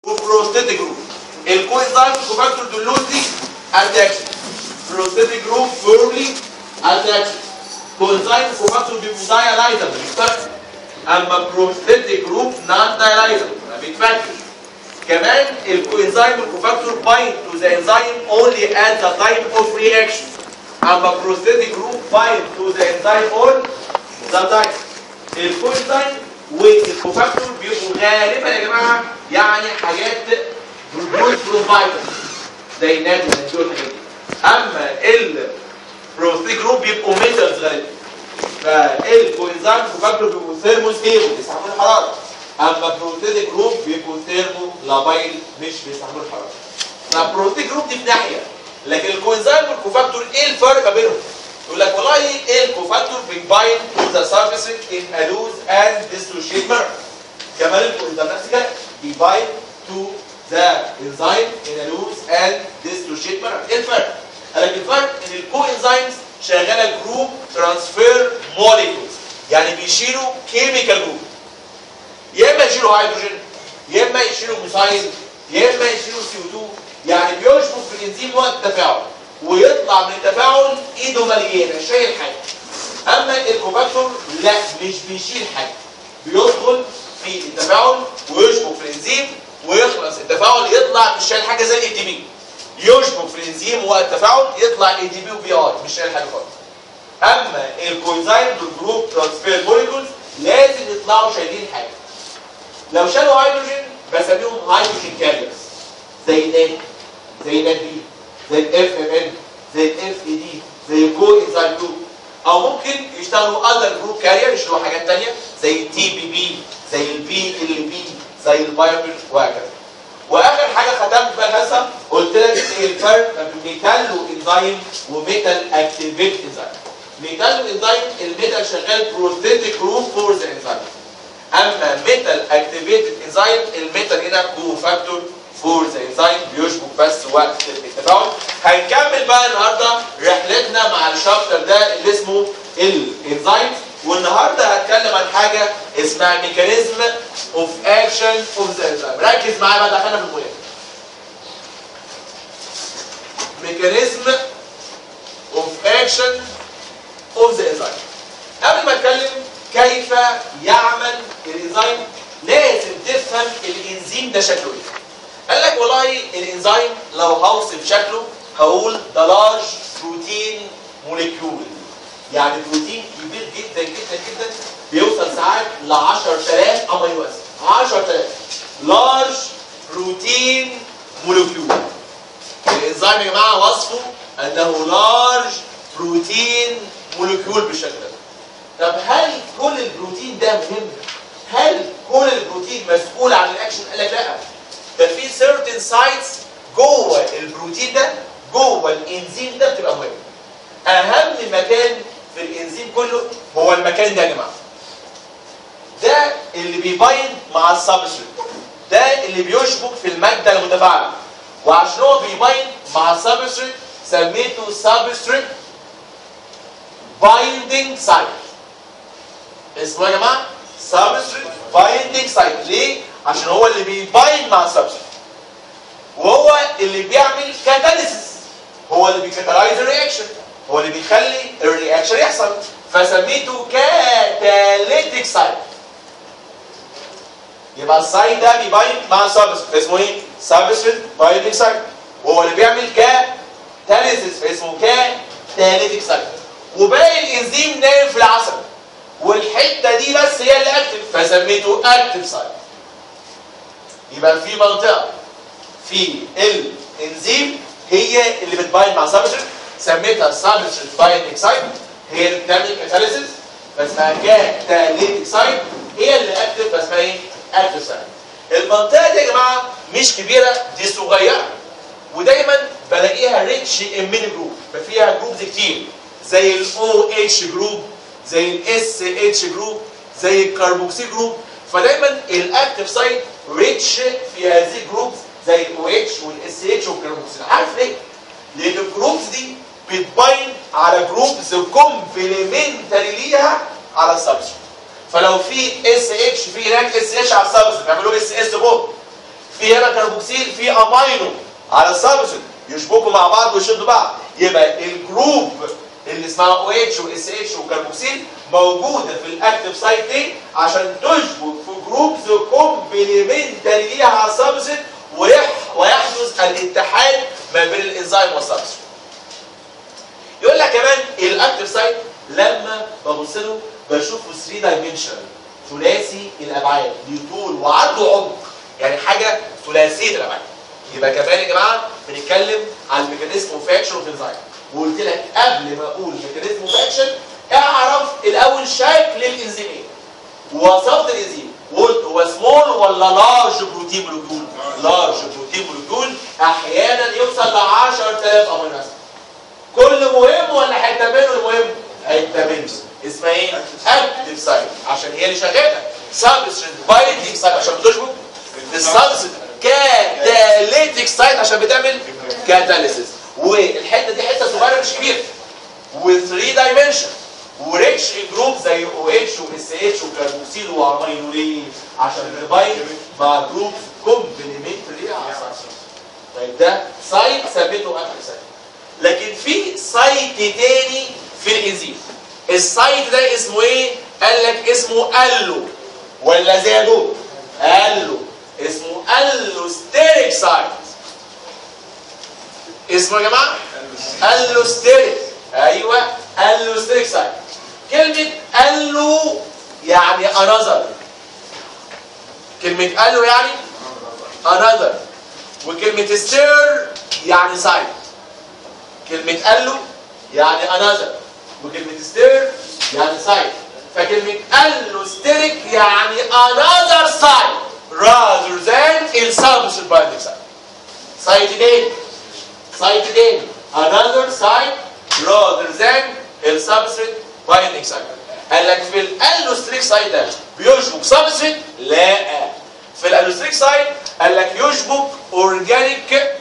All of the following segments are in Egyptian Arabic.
بروستاتيك جروب الكوينزايم كوفاكتور دول لوزلي اتراكشن بروستاتيك جروب فيرلي اتراكشن كوينزايم كوفاكتور بيبقوا دايلايزر بيتفكوا اما بروستاتيك جروب نان دايلايزر ما بيتفكش كمان الكوينزايم والكوفاكتور بايند تو ذا انزيم اونلي ات ذا تايم اوف رياكشن اما بروستاتيك جروب بايند تو ذا انزيم اون ذا تايم الكوينزايم والكوفاكتور بيبقوا غالبا يا جماعه يعني حاجات برودوس بروفايدر زي الناتج والحاجات دي اما البروستاتيك جروب بيبقوا ميتالز غالبا فالكوينزايم والكوفاكتور بيبقوا ثيرمو ستيبل بيستحملوا الحراره اما بروتيتيك جروب بيبقوا ثيرمو لابايل مش بيستحملوا الحراره فالبروتيتيك جروب دي في ناحيه لكن الكوينزايم والكوفاكتور ايه الفرق ما بينهم يقول لك والله ايه الكوفاكتور بيباين تو ذا سيرفيس ان الوز اند ديستروشيت ميرور كمان الكوينزايم نفس الكلام بيباين تو ذا انزيم ان الوز اند ديستروشيت ميرور ايه الفرق قال لك الفرق ان الكوينزايمز شغاله جروب ترانسفير موليكولز يعني بيشيلوا كيميكال جروب يا اما يشيلوا هيدروجين يا اما يشيلوا ميثايل يا اما يشيلوا سي 2 يعني بيشبك في الانزيم وقت التفاعل ويطلع من التفاعل ايده مليانه شايل حاجه اما الكوفاكتور لا مش بيشيل حاجه بيدخل في التفاعل ويشبك في الانزيم ويخلص التفاعل يطلع مش شايل حاجه زي الاي دي بي يشبك في الانزيم وقت التفاعل يطلع اي دي بي وبي ار مش شايل حاجه خالص اما الكوينزايم والجروب ترانسفير موليكولز لازم يطلعوا شايلين حاجه لو شالوا هيدروجين بسميهم هيدروجين كاريرز زي نات زي نات بي زي الاف ام ان زي الاف اي دي زي الكو انزيم جروب او ممكن يشتغلوا اذر جروب كارير يشتغلوا حاجات ثانيه زي التي بي بي زي البي ال بي زي البايوبيل وهكذا واخر حاجه ختمت بقى هسه قلت لك ايه الفرق ما بين ميتالو انزيم وميتال اكتيفيت انزيم ميتالو انزيم الميتال شغال بروستاتيك جروب فور ذا انزيم اما ميتال اكتيفيتد انزيم الميتال هنا كو فاكتور فور ذا انزيم بيشبك بس وقت التفاعل هنكمل بقى النهارده رحلتنا مع الشابتر ده اللي اسمه الانزيم والنهارده هتكلم عن حاجه اسمها ميكانيزم اوف اكشن اوف ذا انزيم ركز معايا بقى دخلنا في المهم ميكانيزم اوف اكشن اوف ذا انزيم قبل ما اتكلم كيف يعمل الانزيم لازم تفهم الانزيم ده شكله ايه قال لك والله الانزيم لو هوصف شكله هقول ده لارج بروتين موليكيول يعني بروتين كبير جدا جدا جدا بيوصل ساعات ل 10000 امينو اسيد 10000 لارج بروتين موليكيول الانزيم يا جماعه وصفه انه لارج بروتين موليكيول بالشكل ده طب هل كل البروتين ده مهم؟ هل كل البروتين مسؤول عن الاكشن؟ قال لك لا ده في سيرتن سايتس جوه البروتين ده جوه الانزيم ده بتبقى مهمه. اهم مكان في الانزيم كله هو المكان ده يا جماعه. ده اللي بيباين مع السبستريت. ده اللي بيشبك في الماده المتفاعله. وعشان هو بيباين مع السبستريت سميته سبستريت بايندينج سايت. اسمه يا جماعه سبستريت بايندينج سايت ليه؟ عشان هو اللي بيبايند مع السبستريت وهو اللي بيعمل كاتاليسيس هو اللي بيكاتالايز الرياكشن هو اللي بيخلي الرياكشن يحصل فسميته كاتاليتيك سايت يبقى السايت ده بيبايند مع السبستريت اسمه ايه؟ سبستريت بايندينج سايت وهو اللي بيعمل كاتاليسيس فاسمه كاتاليتيك سايت وباقي الانزيم نايم في العسل والحته دي بس هي اللي اكتف فسميته اكتف سايت يبقى في منطقه في الانزيم هي اللي بتباين مع سبستريت سميتها سبستريت بايندينج سايت هي اللي بتعمل كاتاليسيس فاسمها كاتاليتيك سايت هي اللي اكتف فاسمها ايه؟ اكتف سايت المنطقه دي يا جماعه مش كبيره دي صغيره ودايما بلاقيها ريتش ان ميني جروب فيها جروبز كتير زي الاو اتش جروب زي الاس اتش جروب زي الكربوكسي جروب فدايما الاكتف سايت ريتش في هذه الجروبز زي الاو اتش والاس اتش والكربوكسي عارف ليه؟ لان الجروبز دي بتباين على جروبز كومبلمنتري ليها على السبستريت فلو في اس اتش في هناك اس اتش على السبستريت بيعملوا اس اس بوند في هنا كربوكسيل في امينو على السبستريت يشبكوا مع بعض ويشدوا بعض يبقى الجروب اللي اسمها او اتش واس اتش وكربوكسيل موجوده في الاكتف سايت دي عشان تشبك في جروبز كومبليمنتري ليها على السبستريت ويح- ويحدث الاتحاد ما بين الانزيم والسبستريت يقول لك كمان الاكتف سايت لما ببص له بشوفه 3 دايمنشنال ثلاثي الابعاد ليه طول وعرض وعمق يعني حاجه ثلاثيه الابعاد يبقى كمان يا جماعه بنتكلم عن الميكانيزم اوف اكشن اوف انزيم وقلت لك قبل ما اقول ميكانيزم اوف اكشن اعرف الاول شكل الانزيم ايه ووصفت الانزيم وقلت هو سمول ولا لارج بروتين مولكيول لارج بروتين مولكيول احيانا يوصل ل 10000 امينو اسيد كل مهم ولا حته منه المهم؟ حته منه اسمها ايه؟ اكتف سايت عشان هي اللي شغاله سبستريت بايندينج سايت عشان بتشبك السبستريت كاتاليتيك سايت عشان بتعمل كاتاليسيس والحته دي حته صغيره مش كبيره و 3 دايمنشن وريتش ان جروب زي او اتش واس اتش وكاربوكسيل وامينو ليه؟ عشان تبايند مع جروب كومبليمنتري على السبستريت طيب ده سايت ثبته اكتف سايت لكن في سايت تاني في الانزيم السايت ده اسمه ايه قال لك اسمه الو ولا زادوا الو اسمه الوستيريك سايت اسمه يا جماعه الوستيريك ايوه الوستيريك سايت كلمه الو يعني انذر كلمه الو يعني انذر وكلمه ستير يعني سايت كلمة قالوا يعني another وكلمة ستير يعني سايد فكلمة قالوا ستيرك يعني another side rather than in substitute binding side side تاني side تاني another side rather than in substitute binding side قال لك في الالوستريك سايد ده بيشبك سبستريت لا في الالوستريك سايد قال لك يشبك اورجانيك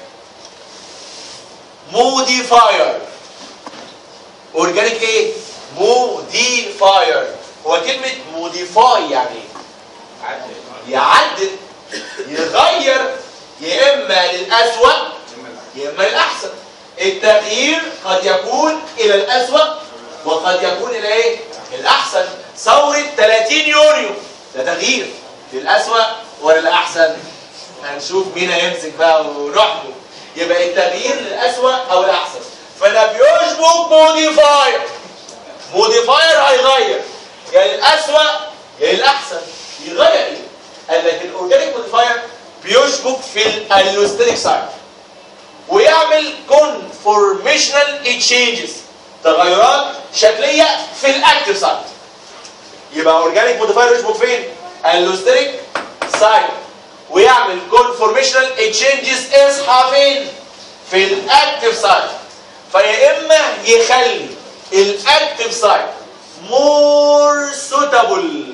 موديفاير اورجانيك ايه موديفاير هو كلمه موديفاي يعني ايه يعدل يغير يا اما للاسوأ يا اما للاحسن التغيير قد يكون الى الاسوأ وقد يكون الى ايه الاحسن ثوره 30 يونيو ده تغيير للاسوأ ولا الاحسن هنشوف مين هيمسك بقى ونحكم يبقى التغيير للأسوأ أو الأحسن فأنا بيشبك موديفاير موديفاير هيغير يا للأسوأ يا للأحسن يغير إيه؟ قال لك الأورجانيك موديفاير بيشبك في الالوستيك سايت ويعمل كونفورميشنال تشينجز تغيرات شكليه في الاكتف سايت يبقى اورجانيك موديفاير يشبك فين؟ الوستيك سايت ويعمل كونفورميشنال تشينجز اصحى فين؟ في الاكتف سايت فيا اما يخلي الاكتف سايت more suitable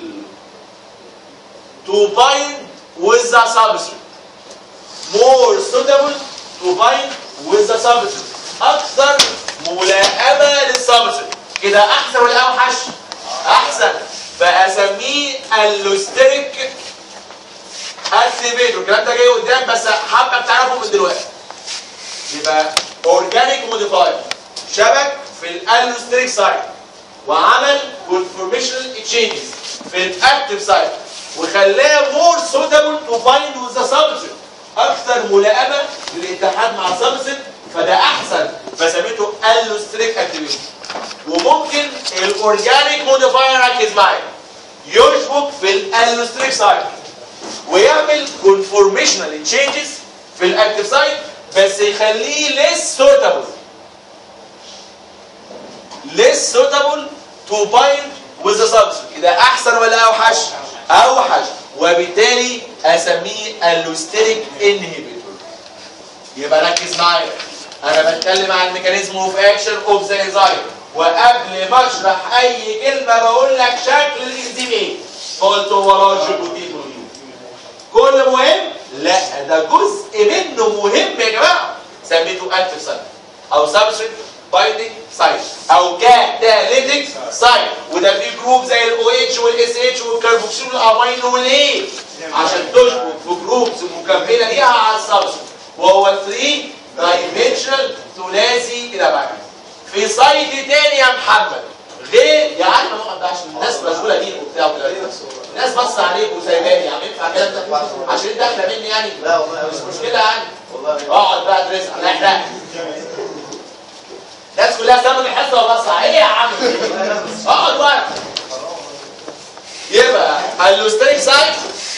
to bind with the substrate more suitable to bind with the substrate اكثر ملائمه للسبستريت كده احسن ولا اوحش؟ احسن فاسميه اللوستريك اكتيفيتور الكلام ده جاي قدام بس حابه تعرفه من دلوقتي يبقى اورجانيك موديفاير شبك في الالوستريك سايت وعمل كونفورميشنال تشينجز في الاكتيف سايت وخلاه مور سوتابل تو بايند وذ سبستريت اكثر ملائمه للاتحاد مع السبستريت فده احسن فسميته الوستريك اكتيفيتور وممكن الاورجانيك موديفاير ركز معايا يشبك في الالوستريك سايت ويعمل كونفورميشنال تشينجز في الاكتيف سايت بس يخليه less suitable less suitable to bind with the substrate ده احسن ولا اوحش اوحش وبالتالي اسميه اللوستريك انهبيتور يبقى ركز معايا انا بتكلم عن الميكانيزم اوف اكشن اوف ذا انزيم وقبل ما اشرح اي كلمه بقول لك شكل الانزيم ايه قلت هو لارج بروتين كل مهم لا ده جزء منه مهم يا جماعه سميته اكتف سايت او سبستريت بايندينج سايت او كاتاليتيك سايت وده فيه جروب زي الاو اتش والاس اتش والكربوكسيل والامينو والايه عشان تشبك في جروبز مكمله ليها على السبستريت وهو 3 دايمنشنال ثلاثي الى بعد في سايد تاني يا محمد غير يا عم ما نقعد عشان الناس مشغوله بيك وبتاع وكده الناس بص عليك وسايباني يا عم ينفع الكلام ده عشان انت احلى مني يعني لا والله مش مشكله يعني والله اقعد بقى ادرس على احنا الناس كلها سابت الحصه وبص ايه يا عم اقعد بقى يبقى اللوستريك سايت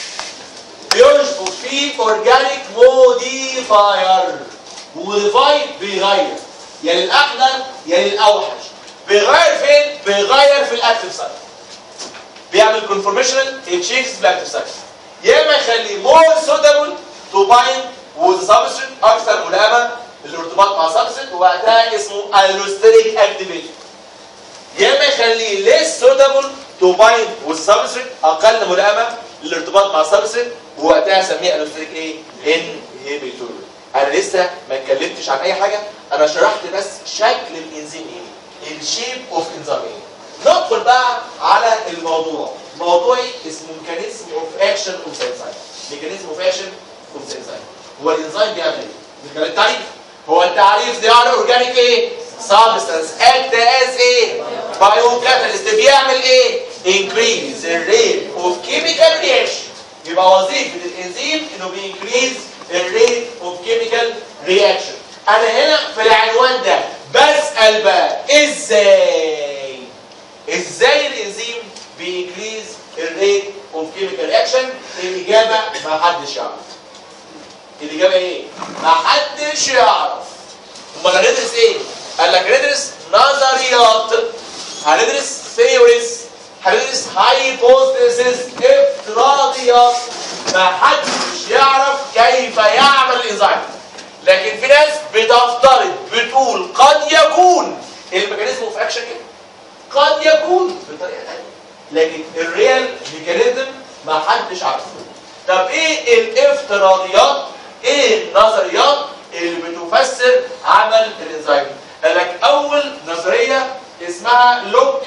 بيشبك فيه اورجانيك موديفاير موديفاي بيغير يا للاحلى يا للاوحش بيغير فين؟ بيغير في الاكتف سايت بيعمل كونفورميشنال تشينجز في الاكتف سايت يا اما يخليه مور سوتابل تو بايند وذ سبستريت اكثر ملائمه للارتباط مع سبستريت ووقتها اسمه اللوستريك اكتيفيشن يا اما يخليه ليس سوتابل تو بايند والسبستريت اقل ملائمه للارتباط مع السبستريت ووقتها اسميه الوستريك ايه؟ انهبيتور انا لسه ما اتكلمتش عن اي حاجه انا شرحت بس شكل الانزيم ايه؟ الشيب اوف انزيم ايه؟ ندخل بقى على الموضوع موضوعي اسمه ميكانيزم اوف اكشن اوف انزيم ميكانيزم اوف اكشن اوف انزيم هو الانزيم بيعمل ايه؟ من التعريف هو التعريف ده على اورجانيك ايه؟ سبستانس اكت از ايه؟ بايو كاتاليست بيعمل ايه؟ increase the rate of chemical reaction يبقى وظيفة الانزيم انه بينكريز الريت اوف كيميكال رياكشن انا هنا في العنوان ده بسأل بقى ازاي ازاي الانزيم بينكريز الريت اوف كيميكال رياكشن الاجابة ما حدش يعرف الاجابة ايه ما حدش يعرف امال هندرس ايه قال لك هندرس نظريات هندرس ثيوريز هندرس هايبوثيسيس افتراضيات ما حدش يعرف كيف يعمل الانزيم لكن في ناس بتفترض بتقول قد يكون الميكانيزم اوف اكشن كده قد يكون بطريقه ثانيه لكن الريال ميكانيزم ما حدش عارفه طب ايه الافتراضيات ايه النظريات اللي بتفسر عمل الانزيم قال لك اول نظريه اسمها لوك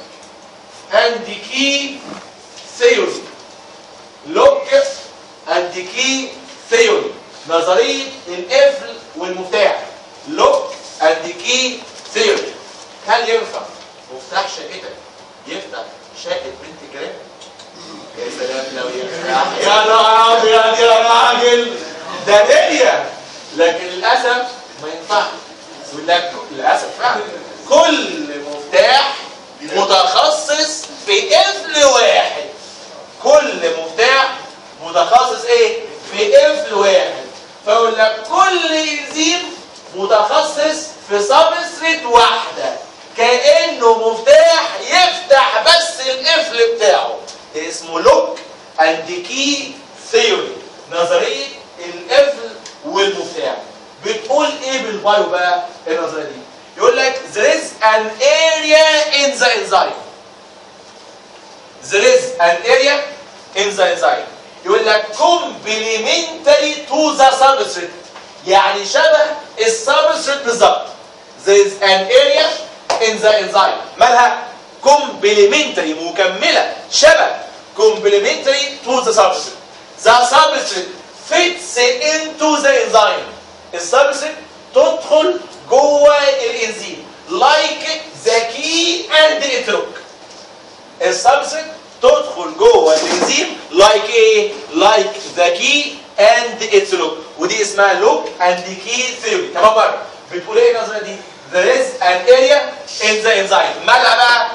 اند كي ثيوري لوك اند كي ثيوري نظريه القفل والمفتاح لوك اند كي ثيوري هل ينفع مفتاح شقتك يفتح شقه بنت كريم يا سلام لو يفتح يا نهار ابيض يا راجل ده دنيا لكن للاسف ما ينفعش يقول لك للاسف فعلا كل مفتاح متخصص في قفل واحد كل مفتاح متخصص ايه في قفل واحد فيقول لك كل انزيم متخصص في سبستريت واحده كانه مفتاح يفتح بس القفل بتاعه اسمه لوك اند كي ثيوري نظريه القفل والمفتاح بتقول ايه بالبايو بقى النظريه دي يقول لك there is an area in the enzyme there is an area in the enzyme يقول لك complementary to the substrate يعني شبه السبستريت بالظبط there is an area in the enzyme مالها complementary مكملة شبه complementary to the substrate the substrate fits into the enzyme السبستريت تدخل جوه الانزيم like the key and its look السبستريت تدخل جوه الانزيم like ايه like the key and its look ودي اسمها look and key theory تمام بقى بتقول ايه النظريه دي there is an area in the enzyme مالها بقى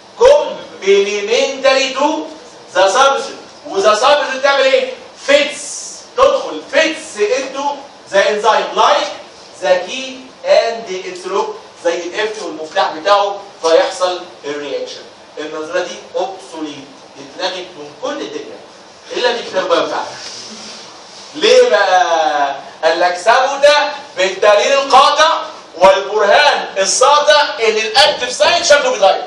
complementary to the substrate وذا substrate تعمل ايه fits تدخل fits into the enzyme like the key and its look زي الاف والمفتاح بتاعه فيحصل الرياكشن النظريه دي اوبسوليت اتلغت من كل الدنيا الا الكتاب بقى بتاعنا ليه بقى قال لك ثبت بالدليل القاطع والبرهان الساطع ان الاكتف سايت شكله بيتغير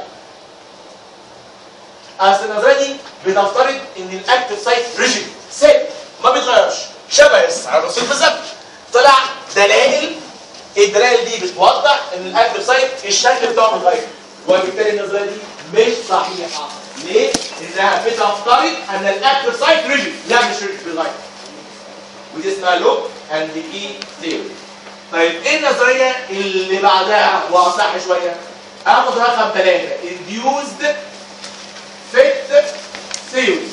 اصل النظريه دي بتفترض ان الاكتف سايت ريجيد ثابت ما بيتغيرش شبه الرصيد بالظبط طلع دلائل الدلائل دي بتوضح ان الاكتف سايت الشكل بتاعه متغير وبالتالي النظريه دي مش صحيحه ليه؟ انها بتفترض ان الاكتف سايت ريجيد لا مش ريجيد ودي اسمها لوك اند كي ثيوري طيب ايه النظريه اللي بعدها واصح شويه؟ اخد رقم ثلاثه induced fit theory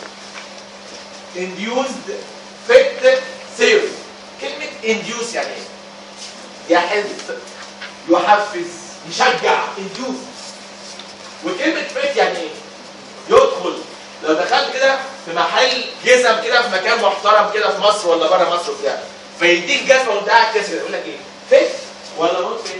induced fit theory كلمه induce يعني ايه؟ يحث يحفز يشجع induce وكلمه fit يعني ايه؟ يدخل لو دخلت كده في محل جزم كده في مكان محترم كده في مصر ولا بره مصر وبتاع فيديك جزمه وانت قاعد كده يقول لك ايه؟ فيت ولا نوت فيت؟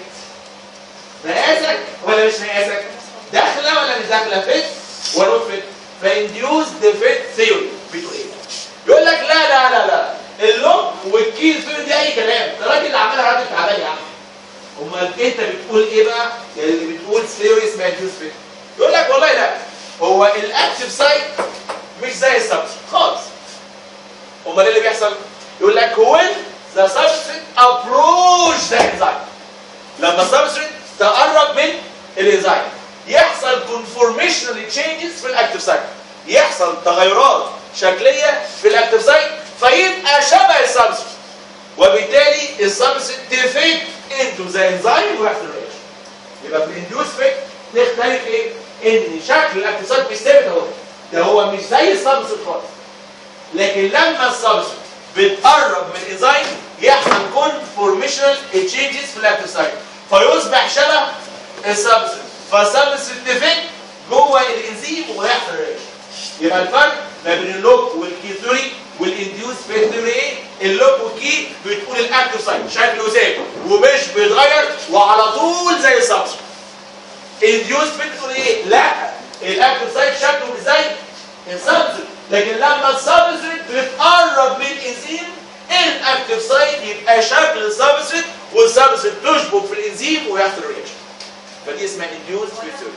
مقاسك ولا مش مقاسك؟ داخله ولا مش داخله؟ فيت ولا نوت فيت؟ فانديوز ذا فيت ثيوري بتقول ايه؟ يقول لك لا لا لا لا اللوك والكي ثيوري دي اي كلام ده الراجل اللي عملها راجل تعبان يا عم امال انت بتقول ايه بقى؟ يعني اللي بتقول ثيوري اسمها انديوز فيت يقول لك والله لا هو الاكتف سايت مش زي السبستريت خالص امال ايه اللي بيحصل يقول لك when the substrate approach the enzyme لما السبستريت تقرب من الانزيم يحصل conformational changes في الاكتف سايت يحصل تغيرات شكليه في الاكتف سايت فيبقى شبه السبستريت وبالتالي السبستريت تفيد into the enzyme ويحصل رياكشن يبقى في الانديوس فيت نختلف ايه؟ ان شكل الاكتساب مش ثابت اهو ده هو مش زي السبستريت خالص لكن لما السبستريت بتقرب من الانزيم يحصل كونفورميشنال تشينجز في الاكتساب فيصبح شبه السبستريت فالسبستريت ديفكت جوه الانزيم ويحصل رياكشن يبقى الفرق ما بين اللوك والكي ثيوري والانديوس في ثيوري ايه؟ اللوك والكي بتقول الاكتف سايت شكله ثابت ومش بيتغير وعلى طول زي السبستريت انديوس بتقول ايه؟ لا الاكتف سايت شكله مش زي السبستريت لكن لما السبستريت بتقرب من الانزيم الاكتف سايت يبقى شكل السبستريت والسبستريت تشبك في الانزيم ويحصل رياكشن فدي اسمها انديوس ثيوري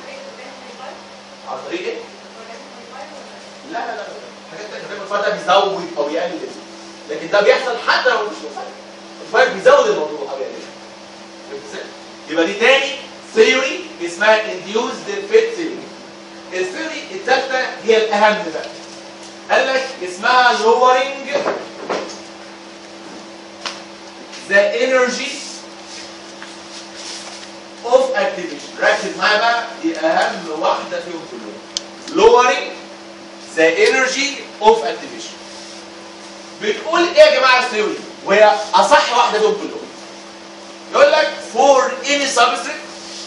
عن طريق ايه؟ لا لا لا حاجات تانية الريم الفرق ده بيزود او يقلل لكن ده بيحصل حتى لو مش مفرق الفرق بيزود الموضوع او يقلل فهمت ازاي؟ يبقى دي تاني ثيوري اسمها induced fit theory الثيوري الثالثة هي الأهم بقى قال لك اسمها lowering the energy of activation ركز معايا بقى دي أهم واحدة فيهم كلهم lowering the energy of activation بتقول ايه يا جماعة الثيوري وهي أصح واحدة فيهم كلهم يقول لك for any substrate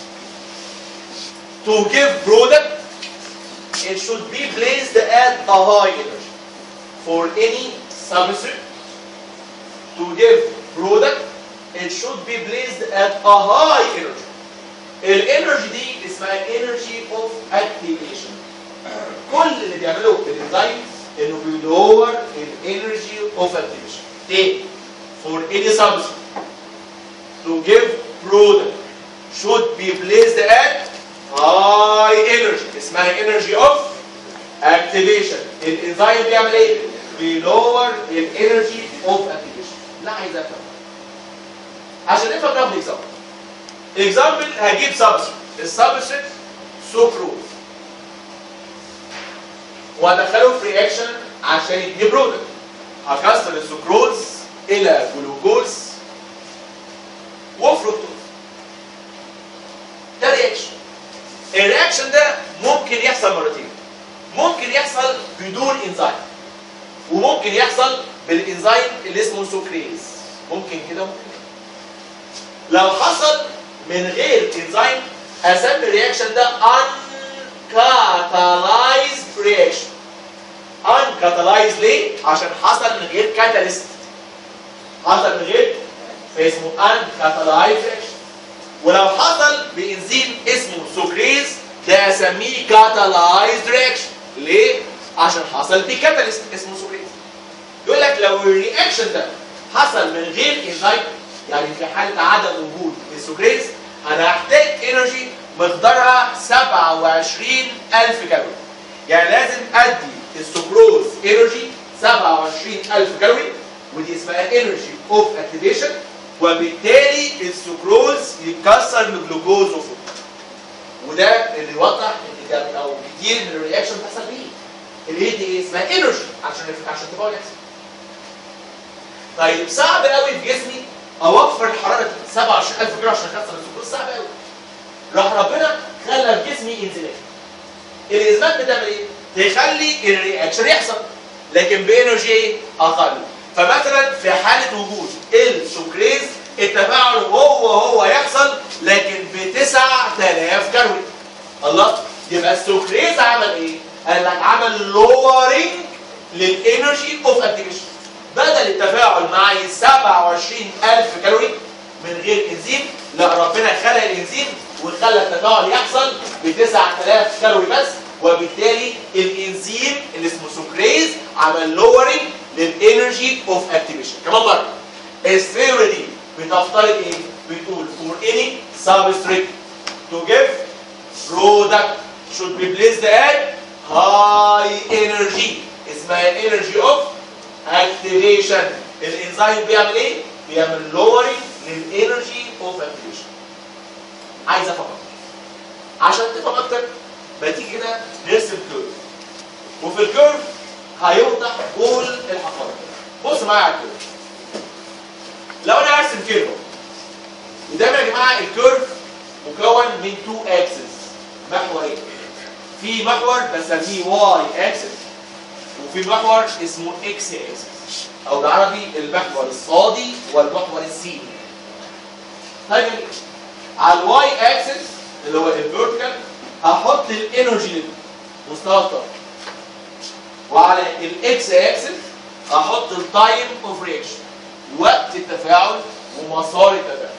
to give product it should be placed at a high energy for any substrate to give product it should be placed at a high energy الانرجي دي اسمها energy of activation كل اللي بيعملوه الانزيم انه بيدور الانرجي اوف اكتيفيشن تاني for any substance to give product should be placed at high energy اسمها energy of activation الانزيم بيعمل ايه؟ بيلور الانرجي اوف اكتيفيشن لا عايز افهم عشان نفهم ناخد اكزامبل اكزامبل هجيب سبستريت السبستريت سكروز وادخله في رياكشن عشان يدي برودكت هكسر السكروز الى جلوكوز وفركتوز ده رياكشن الرياكشن ده ممكن يحصل مرتين ممكن يحصل بدون انزيم وممكن يحصل بالانزيم اللي اسمه سكريز ممكن كده ممكن كده لو حصل من غير انزيم اسمي الرياكشن ده uncatalyzed reaction uncatalyzed ليه؟ عشان حصل من غير كاتاليست حصل من غير فاسمه uncatalyzed reaction ولو حصل بانزيم اسمه سكريز ده اسميه كاتالايزد رياكشن ليه؟ عشان حصل بكاتاليست اسمه سكريز يقول لك لو الرياكشن ده حصل من غير انزيم يعني في حاله عدم وجود السكريز انا هحتاج انرجي مقدارها 27000 كالوري يعني لازم ادي السكروز انرجي 27000 كالوري ودي اسمها انرجي اوف اكتيفيشن وبالتالي السكروز يتكسر لجلوكوز وفركتوز وده اللي يوضح ان ده او كتير من الرياكشن بتحصل بيه الهيت دي ايه اسمها انرجي عشان عشان تفاعل يحصل طيب صعب قوي في جسمي اوفر الحراره 27000 جرام عشان اكسر السكر صعب قوي راح ربنا خلى في جسمي انزيمات الانزيمات بتعمل ايه؟ تخلي الرياكشن يحصل لكن بانرجي ايه؟ اقل فمثلا في حاله وجود السكريز التفاعل هو هو يحصل لكن ب 9000 كالوري الله يبقى السكريز عمل ايه؟ قال لك عمل لورنج للانرجي اوف اكتيفيشن بدل التفاعل معي 27000 كالوري من غير انزيم لا ربنا خلق الانزيم وخلى التفاعل يحصل ب 9000 كالوري بس وبالتالي الانزيم اللي اسمه سكريز عمل لورنج للانرجي اوف اكتيفيشن كمان مره الثيوري دي بتفترض ايه؟ بتقول for any substrate to give product should be placed at high energy اسمها energy of activation الانزيم بيعمل ايه؟ بيعمل lowering للانرجي اوف activation عايز افهم اكتر عشان تفهم اكتر بتيجي كده نرسم كيرف وفي الكيرف هيوضح كل الحقائق بص معايا على الكيرف لو انا ارسم كيرف ودايما يا جماعه الكيرف مكون من تو اكسس محورين في محور بسميه واي اكسس وفي محور اسمه اكس اكسس او بالعربي المحور الصادي والمحور السيني طيب على الواي اكسس اللي هو الفيرتيكال هحط الانرجي ليفل مستوى الطاقه وعلى الاكس اكسس احط التايم اوف رياكشن وقت التفاعل ومسار التفاعل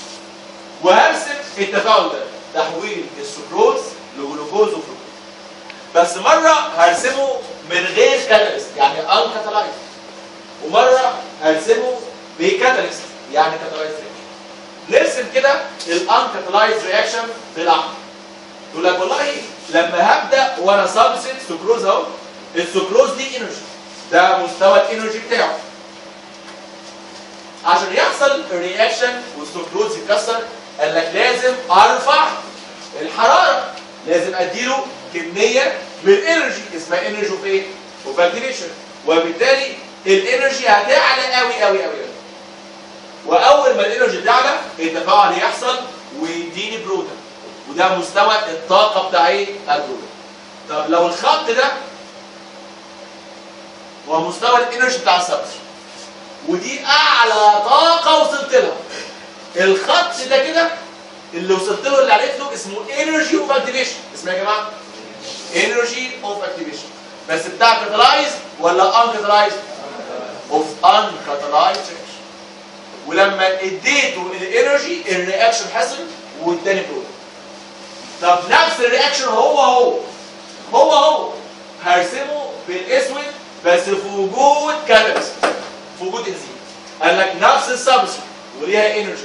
وهرسم التفاعل ده تحويل السكروز لجلوكوز وفركتوز بس مره هرسمه من غير كاتاليست يعني ان كاتالايز ومره هرسمه بكاتاليست يعني كاتالايز نرسم كده الان كاتالايز رياكشن بالاحمر يقول لك والله لما هبدا وانا سابسيت سكروز اهو السكروز دي انرجي ده مستوى الانرجي بتاعه عشان يحصل الرياكشن والسكروز يتكسر قال لك لازم ارفع الحراره لازم اديله كميه من الانرجي اسمها انرجي اوف ايه؟ اوف اكتيفيشن وبالتالي الانرجي هتعلى قوي قوي قوي واول ما الانرجي تعلى التفاعل يحصل ويديني بروتين وده مستوى الطاقه بتاع ايه؟ البروتين طب لو الخط ده هو مستوى الانرجي بتاع السبستريت ودي اعلى طاقه وصلت لها الخط ده كده اللي وصلت له اللي عرفت له اسمه انرجي اوف اكتيفيشن اسمها يا جماعه انرجي اوف اكتيفيشن بس بتاع كاتالايز ولا ان كاتالايز اوف ان كاتالايز ولما اديته الانرجي الرياكشن حصل واداني برودكت طب نفس الرياكشن هو هو هو هو هرسمه بالاسود بس في وجود كاتاليست في وجود انزيم قال لك نفس السبستريت وليها انرجي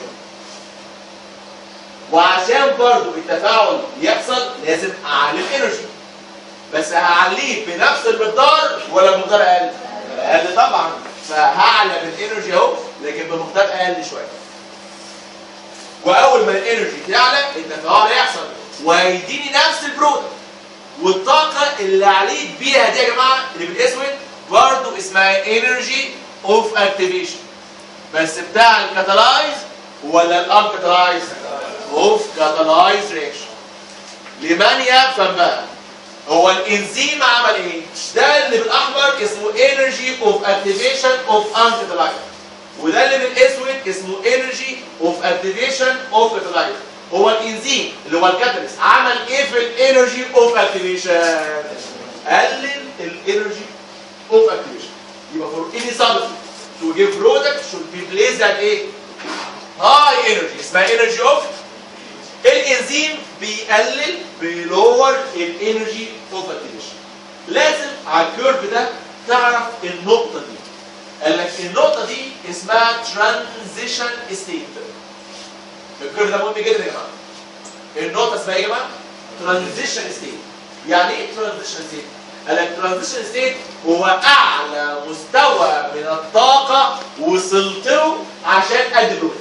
وعشان برضو التفاعل يحصل لازم اعلي الانرجي بس هعليه بنفس المقدار ولا بمقدار اقل؟ اقل طبعا فهعلى بالانرجي اهو لكن بمقدار اقل شويه واول ما الانرجي تعلى التفاعل هيحصل وهيديني نفس البرودكت والطاقه اللي عليت بيها دي يا جماعه اللي بالاسود برضو اسمها انرجي اوف اكتيفيشن بس بتاع الكاتالايز ولا الان كاتالايز اوف كاتالايز رياكشن لمن يفهم بقى هو الانزيم عمل ايه ده اللي بالاحمر اسمه انرجي اوف اكتيفيشن اوف ان كاتالايز وده اللي بالاسود اسمه انرجي اوف اكتيفيشن اوف كاتالايز هو الانزيم اللي هو الكاتاليست عمل ايه في الانرجي اوف اكتيفيشن قلل الانرجي اوف اكتيفيشن يبقى فور اني substance to give product should be placed at ايه high energy اسمها energy of الانزيم بيقلل بيلور الانرجي اوف اكتيفيشن لازم على الكيرف ده تعرف النقطه دي قال لك النقطه دي اسمها ترانزيشن ستيت الكيرف ده مهم جدا يا جماعه النقطه اسمها ايه يا جماعه ترانزيشن ستيت يعني ايه ترانزيشن ستيت قال لك ترانزيشن ستيت هو اعلى مستوى من الطاقه وصلت له عشان ادي بروتين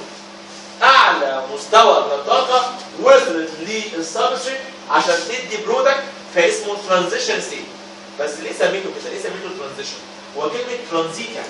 اعلى مستوى من الطاقه وصلت للسبستريت عشان تدي برودكت فاسمه ترانزيشن ستيت بس ليه سميته كده؟ ليه سميته ترانزيشن؟ هو كلمه ترانزيت يعني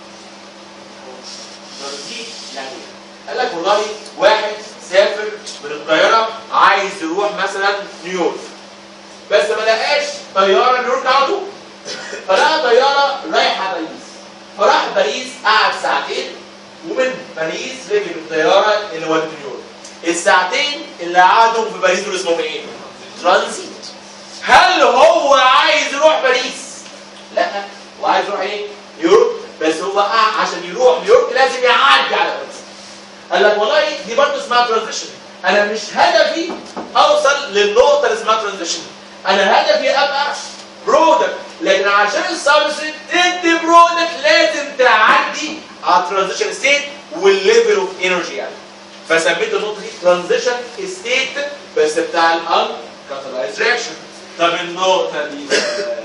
ترانزيت يعني إيه؟ قال لك والله واحد سافر من القاهره عايز يروح مثلا نيويورك بس ما لقاش طياره نيويورك على طول فلقى طياره رايحه باريس فراح باريس قعد ساعتين ومن باريس ركب الطياره اللي ودت نيويورك الساعتين اللي قعدهم في باريس دول اسمهم ايه؟ ترانزيت هل هو عايز يروح باريس؟ لا هو عايز يروح ايه؟ نيويورك بس هو قاعد عشان يروح نيويورك لازم يعدي على باريس قال لك والله دي برضه اسمها ترانزيشن انا مش هدفي اوصل للنقطه اللي اسمها ترانزيشن انا هدفي ابقى برودكت لكن عشان السبستريت تدي برودكت لازم تعدي على الترانزيشن ستيت والليفل اوف انرجي يعني فسميت النقطه دي ترانزيشن ستيت بس بتاع الان كاتالايز رياكشن طب النقطه دي آه،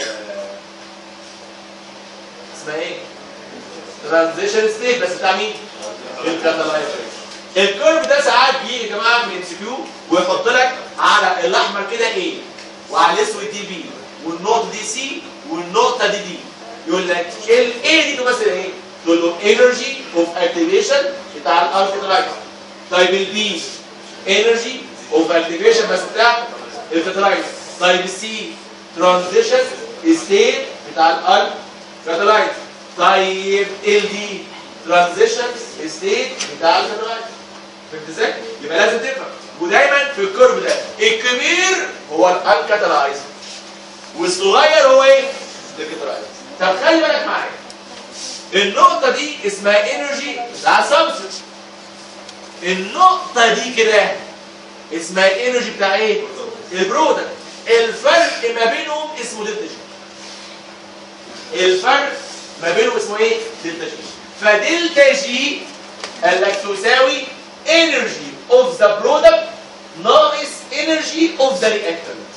اسمها ايه؟ ترانزيشن ستيت بس بتاع مين؟ الكاتالايز الكيرف ده ساعات بيجي يا جماعه في الام سي كيو ويحط لك على الاحمر كده ايه وعلى الاسود دي بي والنقطه دي سي والنقطه دي دي يقول لك الاي دي تمثل ايه؟ تقول له انرجي اوف اكتيفيشن بتاع الاركتلايت طيب البي انرجي اوف اكتيفيشن بس بتاع الكاتلايت طيب السي ترانزيشن ستيت بتاع الاركتلايت طيب الدي ترانزيشن ستيت بتاع الكاتلايت فهمت ازاي؟ يبقى لازم تفهم ودايما في الكيرف ده الكبير هو الانكاتلايز والصغير هو ايه؟ الكاتلايز طب خلي بالك معايا النقطة دي اسمها انرجي بتاع سبستنس النقطة دي كده اسمها الانرجي بتاع ايه؟ البرودكت الفرق ما بينهم اسمه دلتا جي الفرق ما بينهم اسمه ايه؟ دلتا جي فدلتا جي قال لك تساوي energy of the product ناقص energy of the reactant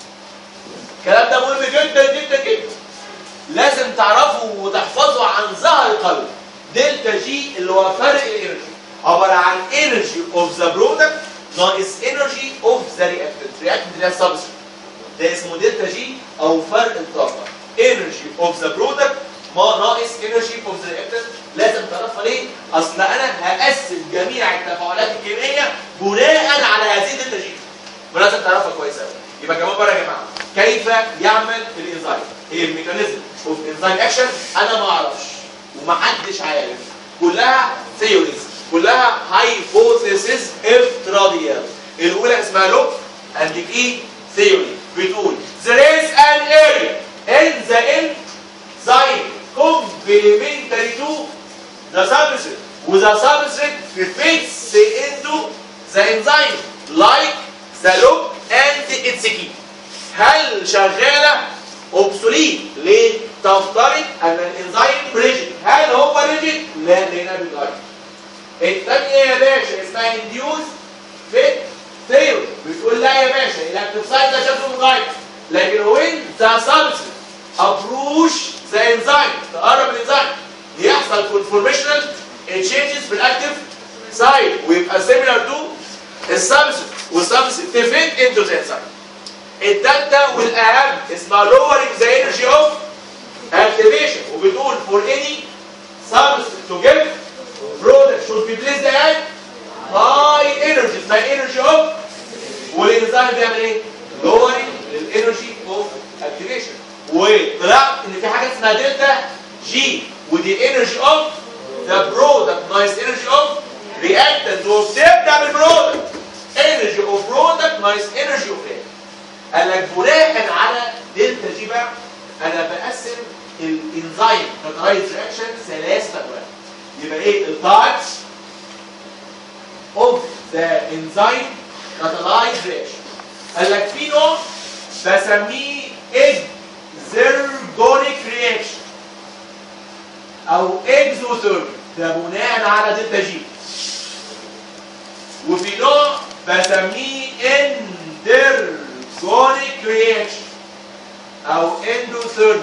الكلام ده مهم جدا جدا جدا لازم تعرفوا وتحفظوا عن ظهر القلب دلتا جي اللي هو فرق الانرجي عباره عن energy of the product ناقص energy of the reactant reactant اللي هي substrate ده اسمه دلتا جي او فرق الطاقه energy of the product ما ناقص energy of the reactant لازم تعرفها ليه؟ اصل انا هقسم جميع التفاعلات الكيميائيه بناء على هذه الدلتا جي ولازم تعرفها كويس قوي يبقى كمان مره يا جماعه كيف يعمل الانزيم؟ هي الميكانيزم اوف انزيم اكشن انا ما اعرفش ومحدش عارف كلها ثيوريز كلها هايبوثيسز افتراضيات الاولى اسمها لوب اند كي ثيوري بتقول there is an area in the enzyme complementary to the substrate with the substrate fits into the enzyme like the loop and its key هل شغالة اوبسوليت ليه؟ تفترض ان الانزيم ريجيد هل هو ريجيد؟ لا لقينا بالغير الثانية يا باشا اسمها انديوز فيت ثيوري بتقول لا يا باشا الاكتيف سايت ده شكله متغير لكن وين ذا سبستنس ابروش ذا انزيم تقرب الانزيم يحصل كونفورميشنال تشينجز في الاكتيف سايت ويبقى سيميلار تو السبستنس والسبستنس تفيت انتو ذا انزيم التالتة والأهم اسمها lowering the energy of activation وبتقول for any substance to give product should be placed at high energy اسمها energy of والانزيم بيعمل ايه؟ lowering the energy of activation وطلعت ان في حاجة اسمها دلتا جي ودي energy of the product ناقص energy of reactant وبتبدأ بالبرودكت energy of product ناقص energy of reactant قال لك بناء على دلتا جي بقى انا بقسم الانزيم كاتالايز رياكشن ثلاث انواع يبقى ايه التايبس اوف ذا انزيم كاتالايز رياكشن قال لك في نوع بسميه اكزرجونيك رياكشن او اكزوثيرميك ده بناء على دلتا جي وفي نوع بسميه اندر جونيك رياكشن او اندوثيرميك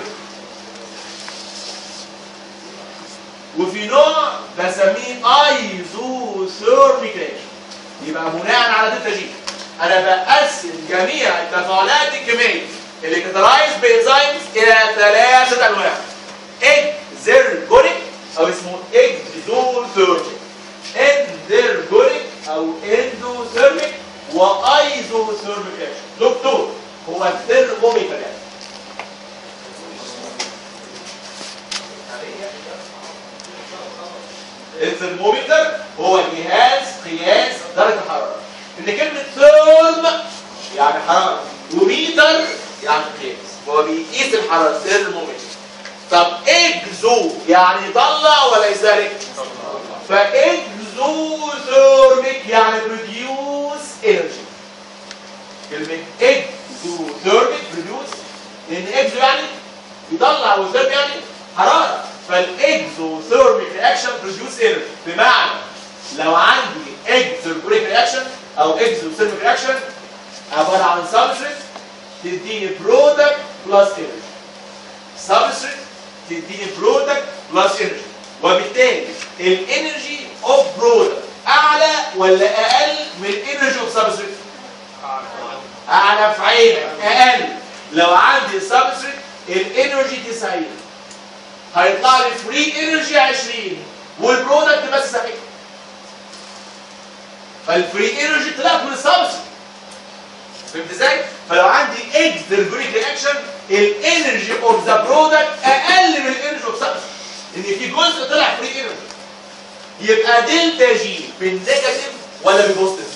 وفي نوع بسميه ايزوثيرميك رياكشن يبقى بناء على دلتا جي انا بقسم جميع التفاعلات الكيميائيه اللي كاترايز بانزيمز الى ثلاثه انواع اكزرجونيك او اسمه اكزوثيرميك اندرجونيك او اندوثيرميك وايزوثيرميك دكتور هو الثيرموميتر يعني الثرمومتر هو جهاز قياس درجة الحرارة ان كلمة ثرم يعني حرارة وميتر يعني قياس هو بيقيس الحرارة ثرمومتر طب اكزو يعني يطلع ولا يسالك فاكزو ثيرميك يعني بروديوس انرجي كلمة اكزو ثيرميك بروديوس لان اكزو يعني يطلع وثيرم يعني حرارة فالاكزوثيرميك رياكشن بروديوس انرجي بمعنى لو عندي اكزوثيرميك رياكشن او اكزوثيرميك رياكشن عباره عن سبستريت تديني برودكت بلس انرجي سبستريت تديني برودكت بلس انرجي وبالتالي الانرجي اوف برودكت اعلى ولا اقل من الانرجي اوف سبستريت اعلى في عينك اقل لو عندي سبستريت الانرجي 90 هيطلع لي فري انرجي 20 والبرودكت بس 70 فالفري انرجي طلعت من السبستريت فهمت ازاي؟ فلو عندي اكزرجونيك رياكشن الانرجي اوف ذا برودكت اقل من الانرجي اوف سبستريت ان في جزء طلع فري انرجي يبقى دلتا جي بالنيجاتيف ولا بالبوزيتيف؟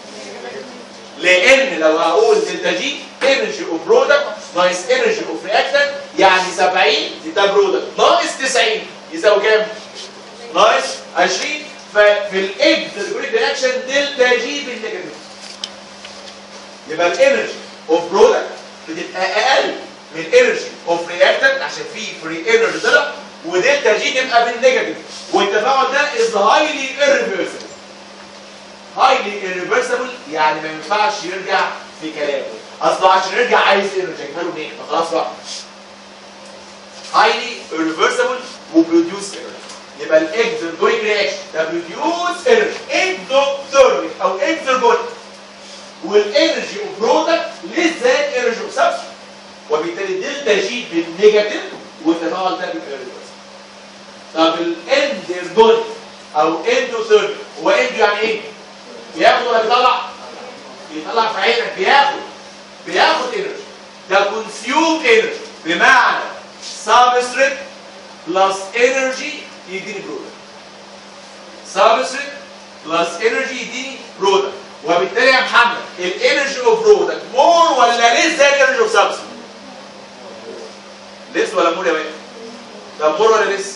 لان لو هقول دلتا جي انرجي اوف برودكت ناقص انرجي اوف رياكتنت يعني 70 دي ده برودكت ناقص 90 يساوي كام؟ ناقص 20 ففي الاكزرجونيك رياكشن دلتا جي بالنيجاتيف يبقى الانرجي اوف برودكت بتبقى اقل من انرجي اوف رياكتنت عشان في فري انرجي طلع ودلتا جي تبقى بالنيجاتيف والتفاعل ده از هايلي irreversible هايلي irreversible يعني ما ينفعش يرجع في كلامه اصله عشان يرجع عايز انرجي اجيبها له منين؟ فخلاص بقى highly irreversible وبروديوس energy يبقى الاكزرجونيك رياكشن ده بروديوس energy اكزوثيرميك او اكزرجونيك والانرجي اوف برودكت ليس ذان انرجي اوف سبستنس وبالتالي دلتا جي بالنيجاتيف والتفاعل ده بيبقى ريفرس طب الاندرجونيك او اندوثيرميك هو اندو يعني ايه؟ بياخد ولا بيطلع؟ بيطلع في عينك بياخد بياخد انرجي ده كونسيوم انرجي بمعنى سبستريت بلس انرجي يديني برودكت سبستريت بلس انرجي يديني برودكت وبالتالي يا محمد الانرجي اوف برودكت مور ولا ليس ذان الانرجي اوف سبستريت ليس ولا مور يا باشا ده مور ولا ليس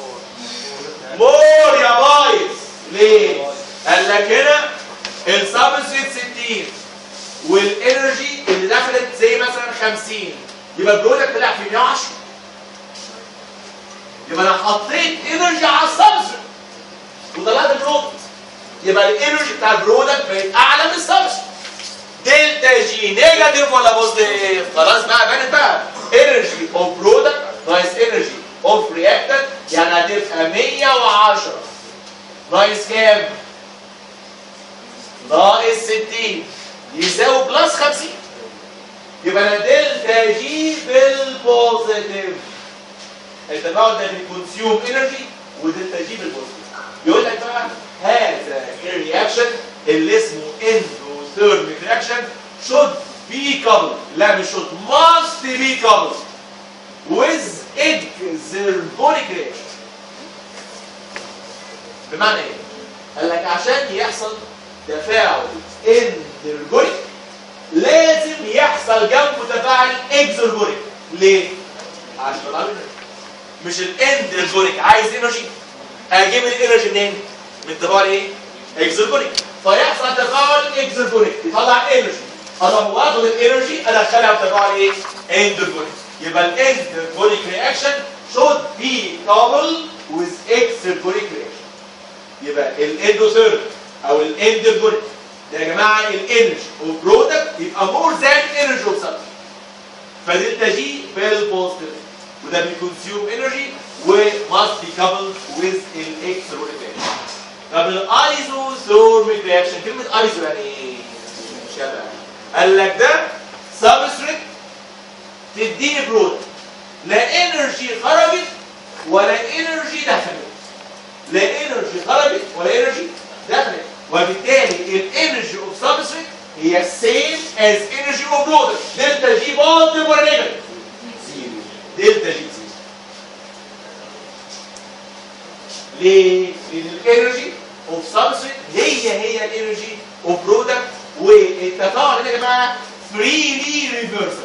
مور يا بايظ ليه قال لك هنا السبستريت 60 والانرجي اللي دخلت زي مثلا 50 يبقى البرودكت طلع في 110 يبقى انا حطيت انرجي على السبستريت وطلعت البرودكت يبقى الانرجي بتاع البرودكت بقت اعلى من السبستريت دلتا جي نيجاتيف ولا بوزيتيف خلاص بقى بانت بقى انرجي اوف برودكت ناقص انرجي اوف رياكتنت يعني هتبقى 110 ناقص كام؟ ناقص 60 يساوي بلس 50 يبقى انا دلتا جي بالبوزيتيف التفاعل ده بيكونسيوم انرجي ودلتا جي بالبوزيتيف يقول لك بقى هذا الرياكشن اللي اسمه اندوثيرميك رياكشن should be coupled لا مش should must be coupled with exergonic reaction بمعنى ايه؟ قال لك عشان يحصل تفاعل اندرجونيك لازم يحصل جنبه تفاعل اكزرجونيك ليه؟ عشان طبعا مش الاندرجونيك عايز انرجي اجيب الانرجي منين؟ من تفاعل ايه؟ اكزرجونيك فيحصل تفاعل اكزرجونيك يطلع انرجي اروح واخد الانرجي ادخلها في تفاعل ايه؟ اندرجونيك يبقى الاندرجونيك رياكشن should be coupled with exergonic reaction يبقى الاندوثيرم او الاندرجونيك ده يا جماعه الانرجي اوف برودكت يبقى مور ذان انرجي اوف سبستنس فدلتا جي بالبوزيتيف وده بيكونسيوم انرجي وماست بي كابلد ويز الاكسرونيك رياكشن طب الايزوثيرميك رياكشن كلمه ايزو يعني ايه؟ شبه قال لك ده سبستريت تديني برودكت لا انرجي خرجت ولا انرجي دخلت لا انرجي خرجت ولا انرجي دخلت وبالتالي الانرجي اوف سبستريت هي سيم از انرجي اوف برودكت دلتا جي بوزيتيف ولا نيجاتيف؟ زيرو دلتا جي زيرو ليه؟ لان الانرجي اوف سبستريت هي هي الانرجي اوف برودكت والتفاعل هنا يا جماعه فريلي ريفرسبل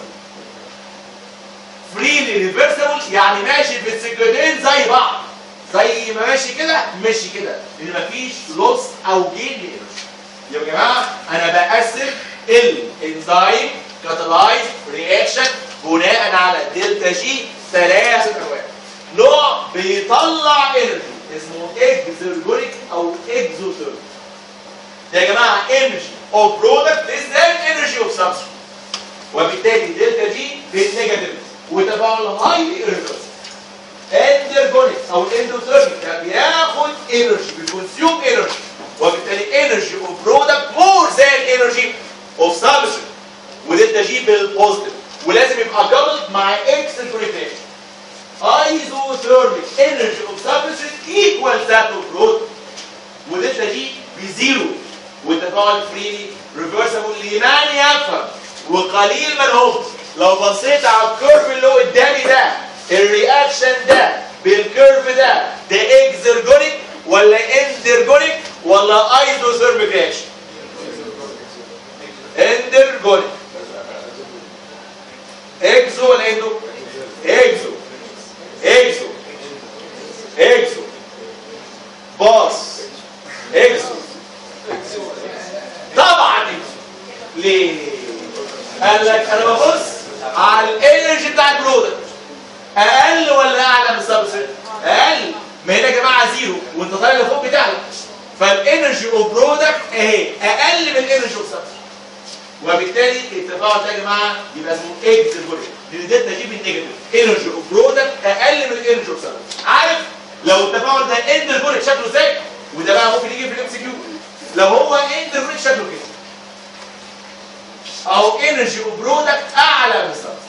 فريلي ريفرسبل يعني ماشي في السكتين زي بعض زي ما ماشي كده ماشي كده لان مفيش لوس او جين لانرجي يبقى يا جماعه انا بقسم الانزيم كاتالايز رياكشن بناء على دلتا جي ثلاث انواع نوع بيطلع انرجي اسمه اكزرجونيك او اكزوثيرميك ده يا جماعه انرجي اوف برودكت is then energy of substance وبالتالي دلتا جي بالنيجاتيف وتفاعل هايلي irreversible اندرجونيك او الاندوثيرميك ده بياخد انرجي بيكونسيوم انرجي وبالتالي انرجي اوف برودكت مور ذان انرجي اوف سبستريت ودلتا جي بالبوزيتيف ولازم يبقى كابلد مع اكسلريت ايزوثيرميك انرجي اوف سبستريت ايكوال ذات اوف برودكت ودلتا جي بزيرو والتفاعل فريلي ريفرسبل لمن يفهم وقليل من هم لو بصيت على الكيرف اللي هو قدامي ده الرياكشن ده بالكيرف ده ده اكزرجونيك ولا اندرجونيك ولا ايزوثيرميك رياكشن اندرجونيك اكزو ولا اندو اكزو اكزو اكزو باص اكزو طبعا اكزو ليه قال لك انا ببص على الانرجي بتاع البرودكت اقل ولا اعلى من السبستريت اقل ما هنا يا جماعه زيرو وانت طالع لفوق بتاعك فالانرجي اوف برودكت اهي اقل من الانرجي اوف سبستريت وبالتالي التفاعل ده يا جماعه يبقى اسمه اكزرجونيك لان ده تجيب النيجاتيف انرجي اوف برودكت اقل من الانرجي اوف سبستريت عارف لو التفاعل ده اندرجونيك شكله ازاي وده بقى ممكن يجي في الام سي كيو لو هو اندرجونيك شكله كده او انرجي اوف برودكت اعلى من السبستريت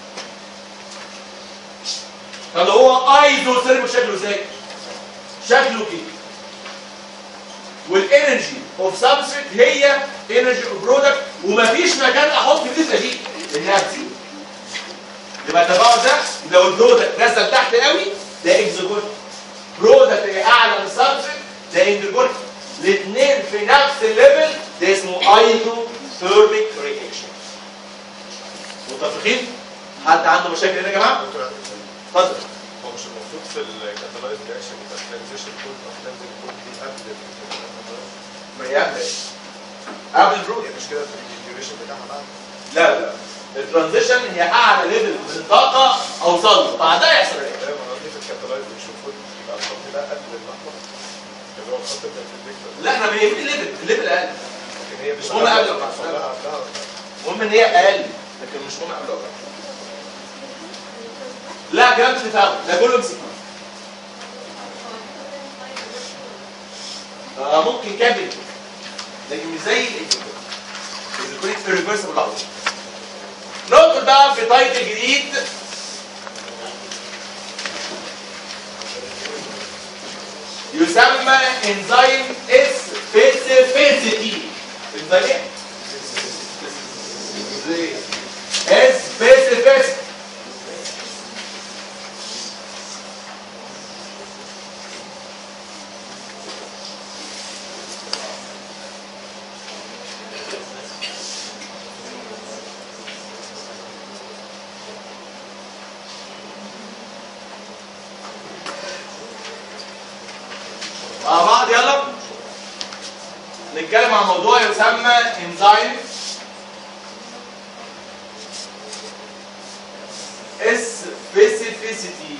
طب لو هو ايزوثيرميك شكله ازاي شكله كده والانرجي اوف سبستريت هي انرجي اوف برودكت ومفيش مكان احط فيه الدلتا دي انها تزيد يبقى التفاعل ده لو البرودكت نزل تحت قوي ده اكزوجونيك برودكت اعلى من السبستريت ده اندرجونيك الاثنين في نفس الليفل ده اسمه ايزوثيرميك رياكشن متفقين؟ حد عنده مشاكل هنا يا جماعه؟ اتفضل هو مش المفروض في الكاتالايز رياكشن يبقى الترانزيشن كود او تنزل كود دي قبل الكاتالايز ما يعمل قبل البرودكت هي مش كده الديوريشن بتاعها بعد لا لا الترانزيشن هي اعلى ليفل من الطاقه اوصل له بعدها يحصل ايه؟ ايوه انا قصدي في الكاتالايز مش المفروض يبقى الخط ده قبل الاحمر اللي هو الخط بتاع الفيكتور لا احنا بنجيب الليفل الليفل اقل لكن هي مش مهم قبل ولا حصل لها قبلها ولا لا؟ المهم ان هي اقل لكن مش مهم قبل ولا بعد. لا كلام مش فاهم ده كله مسك آه ممكن كابل لكن مش زي الكونكت ريفرسبل على طول ندخل بقى في تايتل جديد يسمى انزيم سبيسيفيسيتي انزيم ايه؟ سبيسيفيسيتي مع بعض يلا نتكلم عن موضوع يسمى انزيم سبيسيفيسيتي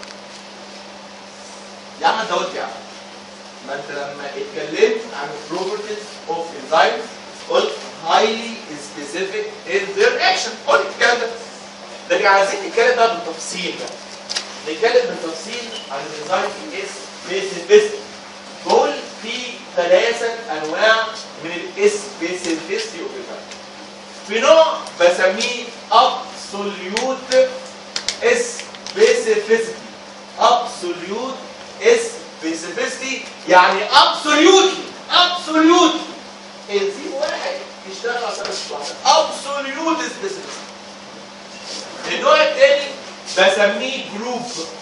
يا عم انت قلت يا عم ما انت لما اتكلمت عن البروبرتيز اوف انزيم قلت highly specific in their action قلت الكلام ده لكن عايزين نتكلم بقى بالتفصيل بقى نتكلم بالتفصيل عن الانزيم سبيسيفيسيتي دول في ثلاثة أنواع من الاسبيسيفيستي اوف الفاكتور في نوع بسميه absolute specificity absolute specificity يعني absolutely absolutely انزيم واحد يشتغل على سبب واحدة absolute specificity النوع الثاني بسميه جروب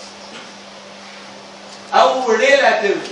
او relative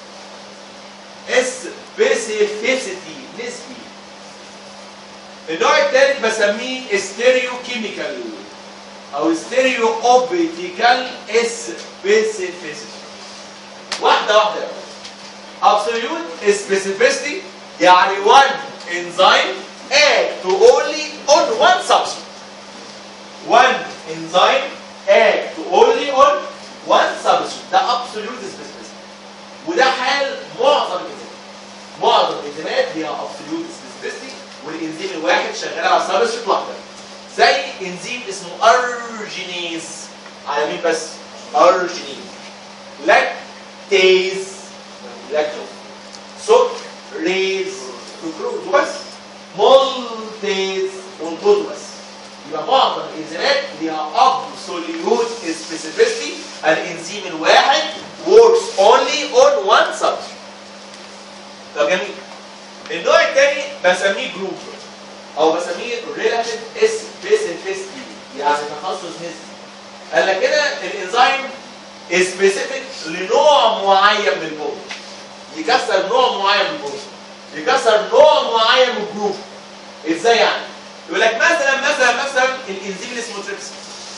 specificity نسبي النوع الثالث بسميه ستيريو كيميكال او ستيريو اوبتيكال specificity واحده واحده absolute specificity يعني one enzyme act only on one substance one enzyme act only on one substance ده absolute specificity وده حال معظم الانزيمات معظم الانزيمات هي absolute specificity والانزيم الواحد شغال على سبستريت واحده زي انزيم اسمه ارجينيز على مين بس ارجينيز لاكتيز لاكتوز سكريز سكروز وبس مولتيز مولتوز بس يبقى معظم الانزيمات ليها absolute specificity الانزيم الواحد works only on one substrate طب جميل النوع الثاني بسميه جروب او بسميه relative specificity يعني تخصص نسبي قال لك كده الانزيم سبيسيفيك لنوع معين من البوم يكسر نوع معين من البوم يكسر نوع معين من الجروب ازاي يعني يقول لك مثلا مثلا مثلا الانزيم اللي اسمه تريبسين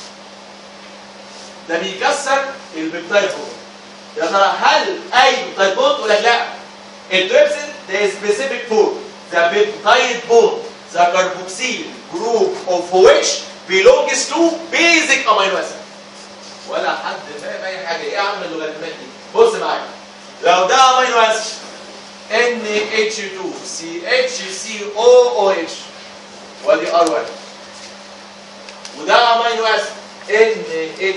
ده بيكسر البيبتايد بوند يا ترى هل اي بيبتايد بوند يقول لك لا التريبسين ده سبيسيفيك فور ذا بيبتايد بوند ذا كاربوكسيل جروب اوف which belongs to basic amino acid ولا حد فاهم اي حاجه ايه يا عم اللغات دي بص معايا لو ده امينو اسيد NH2CHCOOH وادي R1 وده امينو اسيد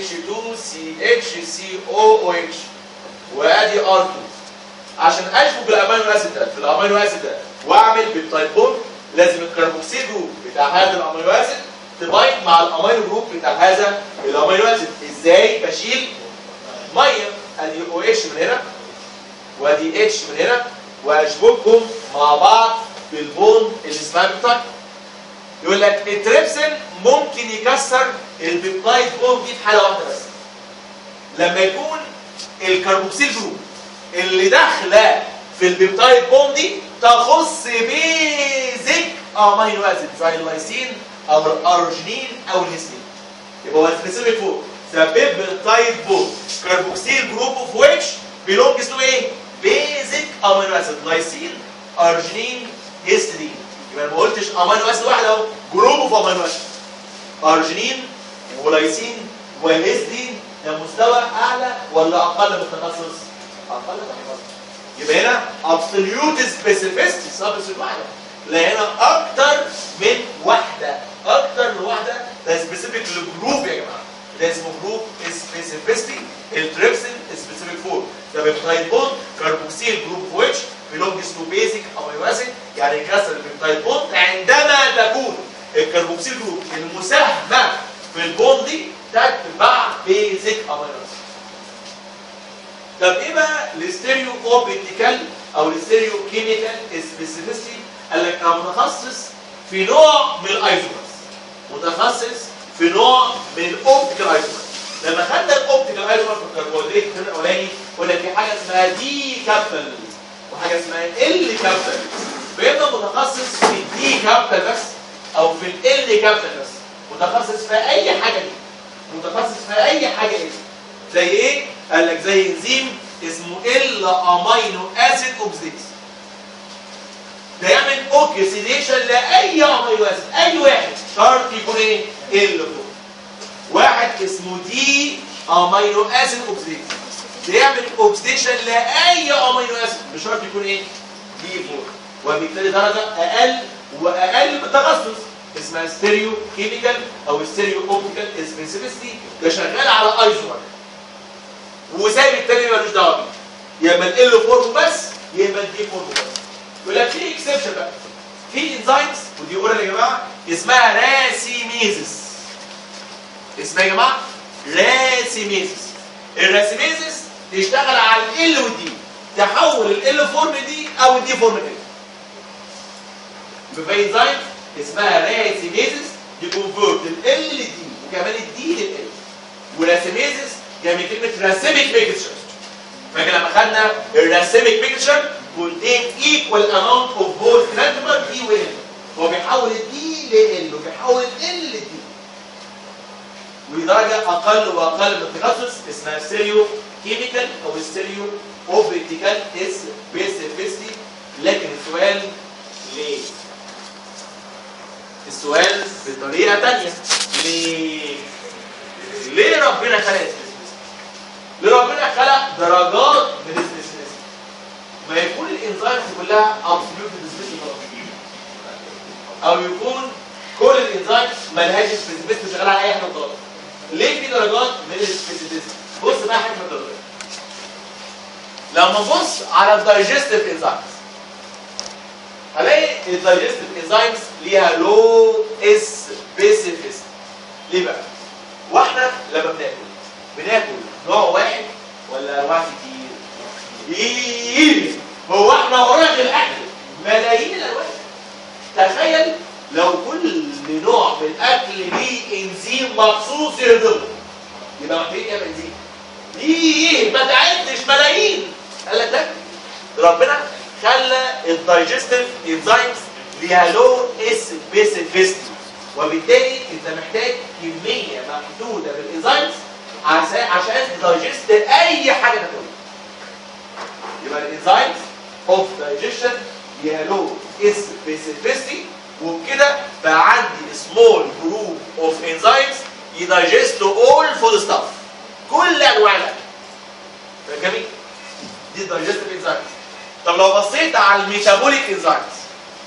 NH2CHCOOH وادي R2 عشان اشبك الامينو اسيد ده في الامينو اسيد ده واعمل بالتايب بوند لازم الكربوكسيل جروب بتاع هذا الامينو اسيد تبايند مع الامينو جروب بتاع هذا الامينو اسيد ازاي بشيل ميه ادي او اتش من هنا وادي اتش من هنا واشبكهم مع بعض بالبوند اللي اسمها بيبتايد يقول لك التريبسين ممكن يكسر البيبتايد بوند دي في حاله واحده بس لما يكون الكربوكسيل جروب اللي داخله في البيبتايد بوند دي تخص بيزك امينو اسيد زي اللايسين او الارجينين او الهيستين يبقى هو سبيسيفيك فور ذا بيبتايد بوند كربوكسيل جروب اوف which belongs to ايه؟ بيزك امينو اسيد لايسين ارجينين هيستidine يبقى انا ما قلتش امينو اسيد واحد اهو جروب اوف امينو اسيد ارجينين ولايسين وهيستidine ده مستوى اعلى ولا اقل من التخصص؟ اقل من التخصص يبقى هنا absolute specificity سبستيت واحده لا هنا اكتر من واحده اكتر من واحده ده سبيسيفيك لجروب يا جماعه ده اسمه جروب سبيسيفيستي التريبسين سبيسيفيك فور ده بيبتايد بوند كاربوكسيل جروب ويتش belongs to basic amino acid يعني يكسر البيبتايد بوند عندما تكون الكربوكسيل جروب المساهمه في البوند دي تتبع بيزك امينو اسيد طب ايه بقى الستيريو اوبتيكال او الستيريو كيميكال سبيسيفيستي قال لك انا متخصص في نوع من الايزومرز متخصص في نوع من الاوبتيكال ايزومرز لما خدنا الاوبتيكال ايزومرز في الكربوهيدرات الترم الاولاني قلنا في حاجه اسمها دي كابتل وحاجه اسمها ال كابتل فيبقى متخصص في الدي كابتل بس او في ال كابتل بس متخصص في اي حاجه دي متخصص في اي حاجه ايه زي ايه قال لك زي انزيم اسمه ال امينو اسيد اوكسيديز ده يعمل اوكسيديشن لاي امينو اسيد اي واحد شرط يكون ايه ال فوق واحد اسمه دي امينو اسيد اوكسيديز ده يعمل اوكسيديشن لاي امينو اسيد مش شرط يكون ايه دي فوق وبالتالي درجه اقل واقل بالتخصص اسمها ستيريو كيميكال او ستيريو اوبتيكال سبيسيفيستي ده شغال على ايزومر وسايب التاني ملوش دعوه بيه يا اما ال فورم بس يا اما الدي فورم بس يقول لك في اكسبشن بقى في انزيمز ودي اورال يا جماعه اسمها راسيميزس اسمها يا جماعه راسيميزس الراسيميزس تشتغل على ال والدي تحول ال فورم دي او الدي فورم دي يبقى انزيم اسمها راسيميزس يكونفيرت ال للدي وكمان الدي لل وراسيميزس جاي من كلمه راسيميك ميكستشر فاكر لما خدنا الراسيميك ميكستشر contain equal amount of both granulars دي و ال هو بيحول الدي ل ال وبيحول ال لدي ودرجه اقل واقل من التخصص اسمها ستيريو كيميكال او ستيريو اوبتيكال سبيسيفيستي لكن السؤال ليه؟ السؤال بطريقه ثانيه ليه؟ ليه ربنا خلق السبيسيفيستي؟ ليه ربنا خلق درجات من السبيسيفيستي؟ ما يكون الانزيمز كلها ابسولوت سبيسيفيستي او يكون كل الانزيمز ملهاش سبيسيفيستي شغاله على اي حاجه خالص ليه في درجات من السبيسيفيستي؟ بص بقى حاجه من الدرجات لما نبص على الدايجستيف انزيمز هلاقي الدايجستيف انزيمز ليها لو سبيسيفيستي ليه بقى؟ واحنا لما بناكل بناكل نوع واحد ولا انواع كتير؟ كتير هو احنا ورانا الاكل ملايين الالوان تخيل لو كل نوع من الاكل ليه انزيم مخصوص يهضمه يبقى محتاجين كام انزيم؟ ليه ما تعدش ملايين قال لك لا ربنا خلى الدايجستيف انزيمز ليها لو سبيسيفيستي وبالتالي انت محتاج كميه محدوده من الانزيمز عشان عشان تدايجست اي حاجه تاكلها يبقى الانزيمز اوف دايجيشن ليها لو سبيسيفيستي وبكده بقى عندي سمول جروب اوف انزيمز يدايجست اول فود ستاف كل انواع الاكل ده جميل دي الدايجستيف انزيمز طب لو بصيت على الميتابوليك انزيمز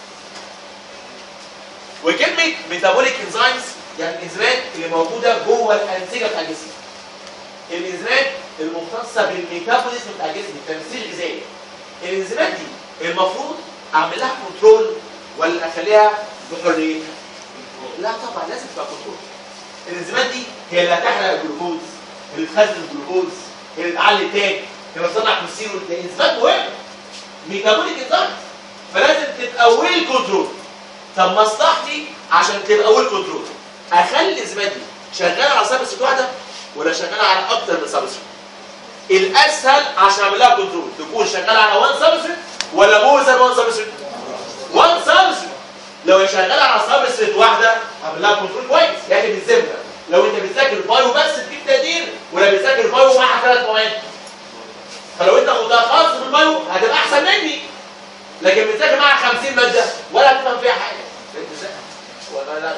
وكلمه ميتابوليك انزيمز يعني الانزيمات اللي موجوده جوه الانسجه بتاع الجسم الانزيمات المختصه بالميتابوليزم بتاع الجسم التمثيل الغذائي الانزيمات دي المفروض اعمل لها كنترول ولا اخليها بحريتها لا طبعا لازم تبقى كنترول الانزيمات دي هي اللي هتحرق الجلوكوز اللي تخزن الجلوكوز هي اللي تعلي التاج هي اللي تصنع كوليسترول ده انزيمات مهمه ميتابوليك انزيم فلازم تبقى ويل كنترول طب مصلحتي عشان تبقى ويل كنترول اخلي الانزيمات دي شغاله على سبستريت واحده ولا شغاله على اكتر من سبستريت الاسهل عشان اعمل لها كنترول تكون شغاله على وان سبستريت ولا مور ذان وان سبستريت وان سبستريت لو هي شغاله على سبستريت واحده اعمل لها كنترول كويس يعني بالذمه لو انت بتذاكر بايو بس تجيب تقدير ولا بتذاكر بايو مع ثلاث مواد فلو انت متخصص في البايو هتبقى احسن مني لكن بتذاكر معاها 50 ماده ولا تفهم فيها حاجه فهمت ازاي؟ ولا لا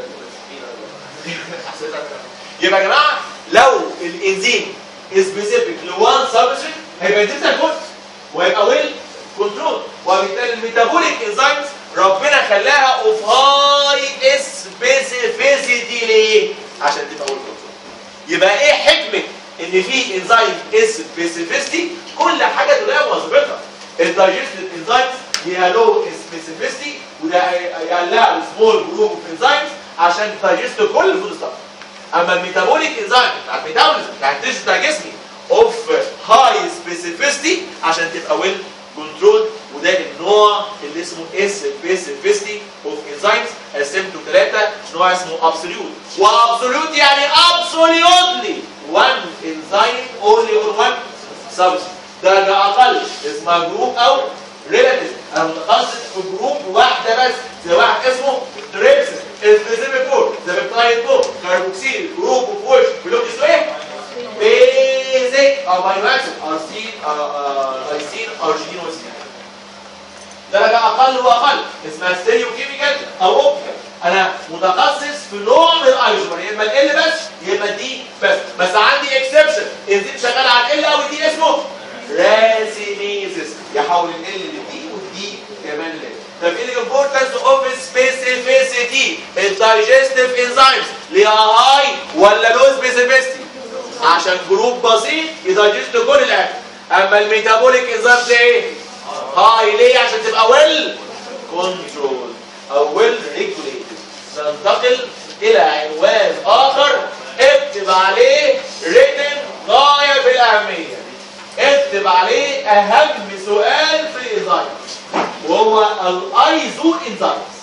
يبقى يا جماعه لو الانزيم سبيسيفيك لوان سبستريت هيبقى انزيم زي الفل وهيبقى ويل كنترول وبالتالي الميتابوليك انزيمز ربنا خلاها اوف هاي سبيسيفيسيتي ليه؟ عشان تبقى ويل كنترول يبقى ايه حكمه ان في انزيم سبيسيفيستي كل حاجه تلاقيها وظيفتها الدايجستيف انزيمز ليها لو سبيسيفيستي وده هيقلها سمول جروب اوف انزيمز عشان تدايجست كل الفود ستاف اما الميتابوليك انزيم بتاع الميتابوليزم بتاع التيشو بتاع جسمي اوف هاي سبيسيفيستي عشان تبقى ويل كنترول وده النوع اللي اسمه سبيسيفيستي اوف انزيمز قسمته ثلاثه نوع اسمه ابسوليوت وابسوليوت يعني ابسوليوتلي وان انزيم اونلي اور وان سبستنس درجه اقل اسمها جروب او ريلاتيف انا متخصص في جروب واحده بس زي واحد اسمه تريبسس سبيسيفيك كور زي بيبتايد كور كاربوكسيل جروب اوف وش بلوك اسمه ايه؟ بيزك امينو اسيد ارسين ايسين ارجينين وسين درجه اقل واقل اسمها ستيريو كيميكال او اوبتيكال انا متخصص في نوع من الايزومر يا اما ال بس يا اما الدي بس بس عندي اكسبشن انزيم شغال على ال او الدي اسمه راسيميزس يحول ال للدي والدي كمان لل طب ايه الامبورتنس اوف سبيسيفيسيتي الدايجستيف انزيمز ليها هاي ولا لو سبيسيفيستي عشان جروب بسيط يدايجست كل الاكل اما الميتابوليك انزيمز ايه هاي ليه عشان تبقى ويل كنترول او ويل ريجوليتد ننتقل الى عنوان اخر اكتب عليه ريتن غايه في الاهميه اكتب عليه اهم سؤال في الايزايم وهو الايزو انزايمز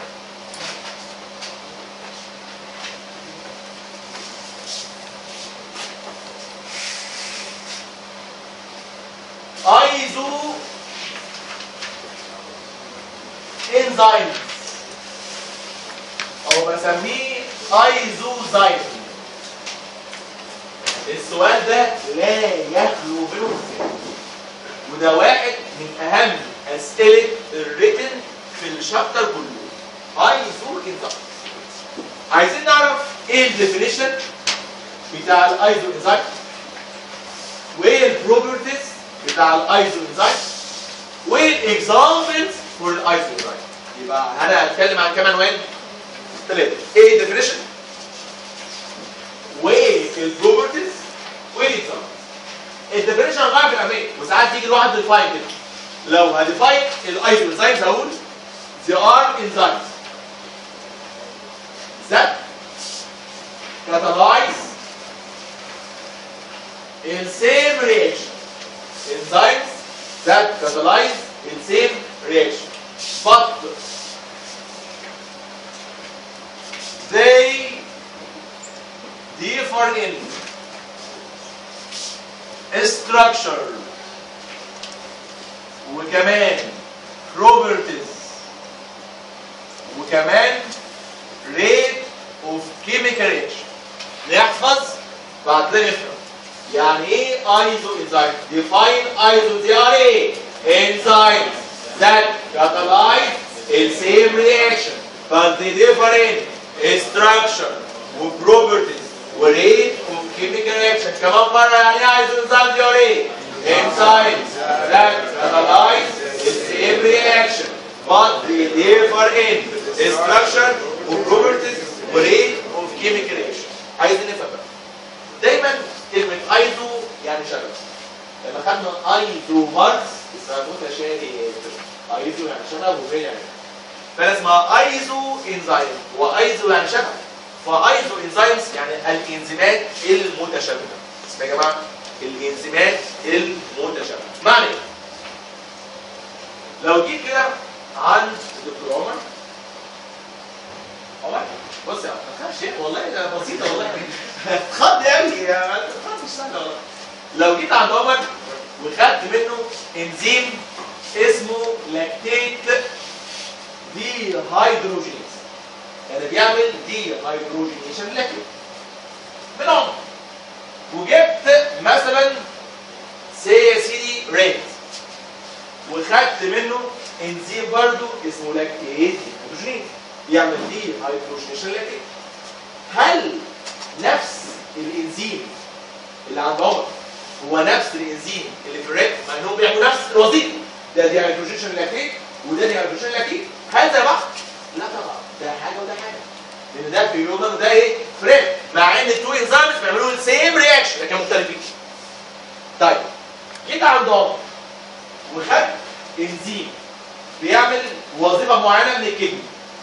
ايزو انزايمز او بسميه ايزوزايم السؤال ده لا يخلو منه اختلاف وده واحد من اهم اسئله الريتن في الشابتر كله ايزو انزايم عايزين نعرف ايه الديفينيشن بتاع الايزو انزايم وايه البروبرتيز بتاع الايزو انزايم وايه الاكزامبلز فور الايزو انزايم يبقى انا هتكلم عن كمان وين ثلاثه ايه الديفينيشن وايه البروبرتيز وايه الاكزامبلز الديفينيشن غايه في الاهميه وساعات تيجي الواحد ديفاين كده لو هديفاين الايزو انزايمز هقول they are enzymes that catalyze in same reaction enzymes that catalyze in same reaction but they differ in structure وكمان properties وكمان rate of chemical reaction نحفظ بعد كده نفهم يعني ايه ايزو انزيم define ايزو دي ار ايه enzymes that catalyze the same reaction but they differ in structure و properties و rate of chemical reaction كمان مرة يعني ايه ايزو انزيم دي ار ايه enzymes that catalyze the same reaction but they differ in structure و properties و rate of chemical reaction عايزين نفهم بقى دايما كلمة ايزو يعني شبه لما خدنا ايزو مارس اسمها متشابه ايزو يعني شبه وغير يعني فانا اسمها ايزو انزيم وايزو يعني شبه فايزو انزيمز يعني الانزيمات المتشابهه اسمها يا جماعه الانزيمات المتشابهه معنى ايه؟ لو جيت كده عند الدكتور عمر عمر بص يا عمر ما تخافش إيه؟ والله ده بسيطه والله خد قوي يا خد مش سهله والله لو جيت عند عمر وخدت منه انزيم اسمه لاكتيت دي هيدروجينيز يعني بيعمل دي هيدروجينيشن لاكتيت من عمر وجبت مثلا سي يا سيدي ريت وخدت منه انزيم برضو اسمه لاكتيت هيدروجينيز يعمل دي هيدروجينيشن لاكتيت هل نفس الانزيم اللي عند عمر هو نفس الانزيم اللي في الريت مع انهم بيعملوا نفس الوظيفه ده دي هيدروجينيشن لاكتيت وده دي هيدروجينيشن لاكتيت هل زي بعض؟ لا طبعا ده حاجه وده حاجه لان ده في يوم وده ايه؟ فريت مع ان التو انزيمز بيعملوا السيم رياكشن لكن مختلفين طيب جيت عند عمر وخدت انزيم بيعمل وظيفه معينه من الكدني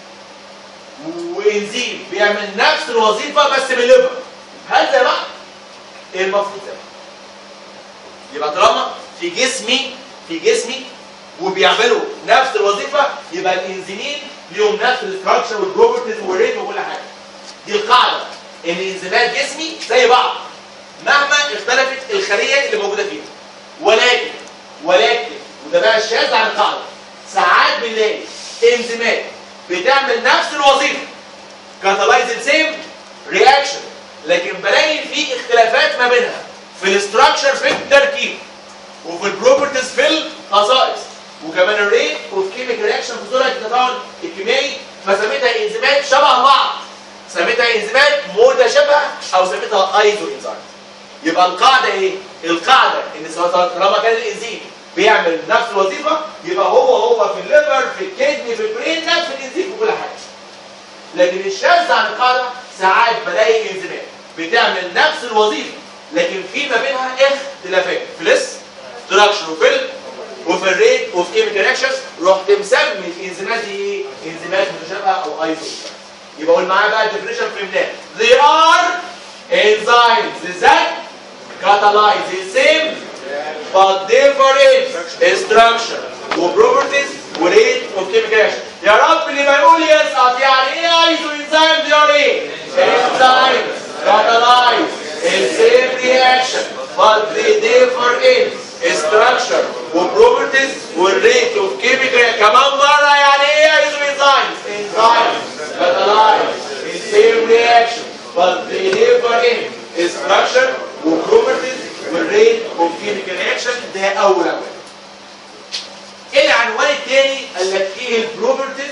وانزيم بيعمل نفس الوظيفه بس من الليفر هل زي بعض؟ المفروض زي بعض يبقى طالما في جسمي في جسمي وبيعملوا نفس الوظيفه يبقى الانزيمين ليهم نفس الاستراكشر والبروبرتيز والريت وكل حاجه دي القاعده ان انزيمات جسمي زي بعض مهما اختلفت الخليه اللي موجوده فيها ولكن ولكن وده بقى الشاذ عن القاعده ساعات بنلاقي انزيمات بتعمل نفس الوظيفه كاتالايز السيم رياكشن لكن بلاقي في اختلافات ما بينها في الاستراكشر في التركيب وفي البروبرتيز في الخصائص وكمان الريت اوف كيميك رياكشن في سرعه التفاعل الكيميائي فسميتها انزيمات شبه بعض سميتها انزيمات متشابهه او سميتها ايزو انزيم يبقى القاعده ايه؟ القاعده ان طالما كان الانزيم بيعمل نفس الوظيفه يبقى هو هو في الليفر في الكدني في البرين نفس الانزيم في كل حاجه لكن الشاذ عن القاعده ساعات بلاقي انزيمات بتعمل نفس الوظيفه لكن في ما بينها اختلافات في الاستراكشر وفي ال وفي الريت وفي كيميكال رياكشنز رحت مسمي الانزيمات دي ايه؟ انزيمات متشابهه او ايزو يبقى قول معايا بقى الديفينيشن فهمناه they are enzymes that catalyze the same but different structure وبروبرتيز وريت اوف كيميكال اكشن يا رب اللي ما يقول يسقط يعني ايه ايزو انزيم دي ايه؟ enzymes catalyze the same reaction but they differ in structure وبروبرتيز والريت اوف كيميكال كمان مره يعني ايه ايزو انزيمز؟ enzymes catalyze the same reaction but they differ in structure وبروبرتيز والريت اوف كيميكال اكشن ده اول اول العنوان الثاني قال لك ايه البروبرتيز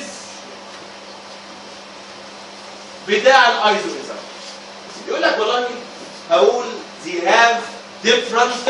بتاع الايزوميزم يقول لك والله هقول they have different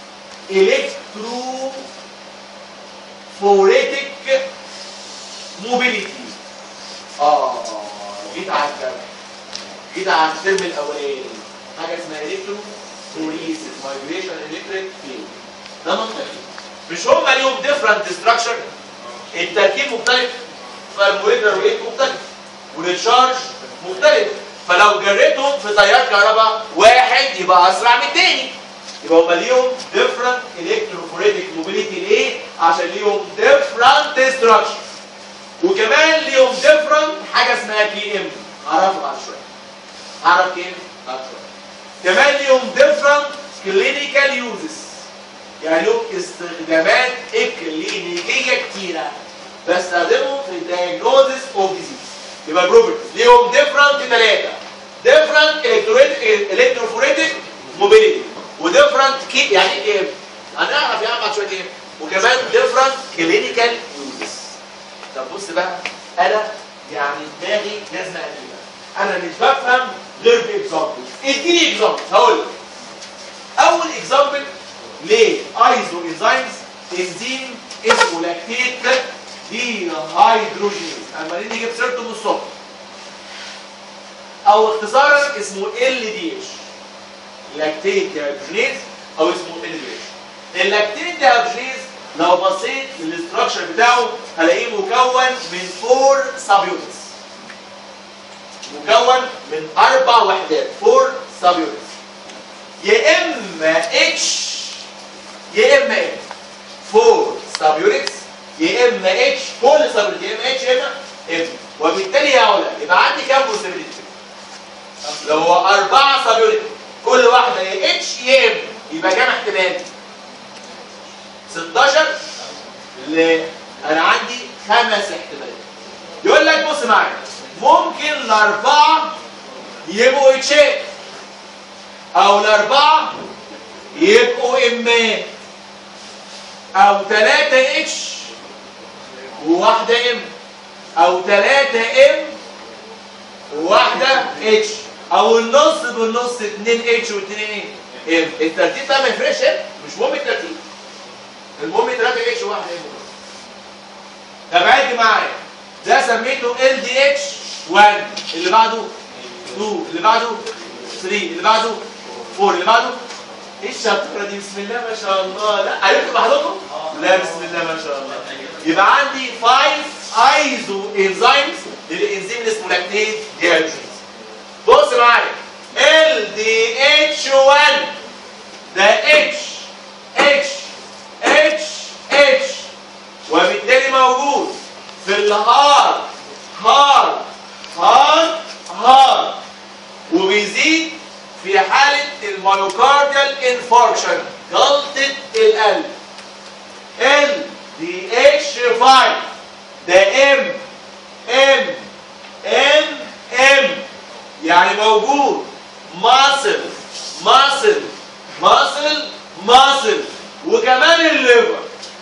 electrophoretic mobility اه جيت على الجرح جيت على الترم الاولاني حاجه اسمها الكتروفوريسيس مايجريشن الكتريك فيلد ده منطقي مش هما ليهم ديفرنت ستراكشر التركيب مختلف فالموليكولر ويت مختلف والتشارج مختلف فلو جريتهم في تيار كهرباء واحد يبقى اسرع من الثاني يبقى هما ليهم ديفرنت الكتروفوريتيك موبيليتي ليه؟ عشان ليهم ديفرنت ستراكشر وكمان ليهم ديفرنت حاجه اسمها كي ام هعرفها بعد شويه هعرف كي ام بعد شويه كمان ليهم ديفرنت كلينيكال يوزز يعني له استخدامات اكلينيكيه كتيره بستخدمهم في الدايجنوزس اوف ديزيز يبقى البروبرتيز ليهم ديفرنت ثلاثه ديفرنت الكتروفوريتيك موبيليتي وديفرنت كي يعني ايه هنعرف يعني بعد شويه ايه وكمان ديفرنت كلينيكال يوزز طب بص بقى انا يعني دماغي لازم اقلبها انا مش بفهم غير باكزامبل اديني اكزامبل هقول لك اول اكزامبل ليه ايزو انزيمز انزيم اسمه لاكتيت دي هيدروجينيز اما نيجي جبت سيرته من الصبح او اختصارا اسمه ال دي اتش لاكتيت ديهيدروجينيز او اسمه ال دي اتش اللاكتيت ديهيدروجينيز لو بصيت للاستراكشر بتاعه هلاقيه مكون من فور سابيونتس مكون من اربع وحدات فور سابيونتس يا اما اتش يا اما ام فور سابيونتس يا اما اتش كل سابيونت يا اما اتش يا اما ام وبالتالي يا اولاد يبقى عندي كام بوسيبيليتي لو هو اربعه سابيونت كل واحده يا اتش يا ام يبقى كام احتمال 16 ل انا عندي خمس احتمالات يقول لك بص معايا ممكن الاربعه يبقوا اتشات او الاربعه يبقوا امات او ثلاثة اتش وواحدة ام او ثلاثة ام وواحدة اتش او النص بالنص اتنين اتش واتنين ام الترتيب ده ما يفرقش مش مهم الترتيب المهم ثلاثة اتش وواحدة ام طب عد معايا ده سميته ال دي اتش 1 اللي بعده 2 اللي بعده 3 اللي بعده 4 اللي بعده ايه الشطاره دي بسم الله ما شاء الله لا عرفتوا لوحدكم لا بسم الله ما شاء الله يبقى عندي 5 ايزو انزيمز للانزيم اللي اسمه لاكتيت ديهيدروجينيز بص معايا ال دي اتش 1 ده اتش اتش اتش اتش وبالتالي موجود في الهارد هارد هارد هارد وبيزيد في حالة الميوكارديال انفاركشن جلطة القلب ال دي اتش 5 ده ام ام ام ام يعني موجود ماسل ماسل ماسل ماسل وكمان الليفر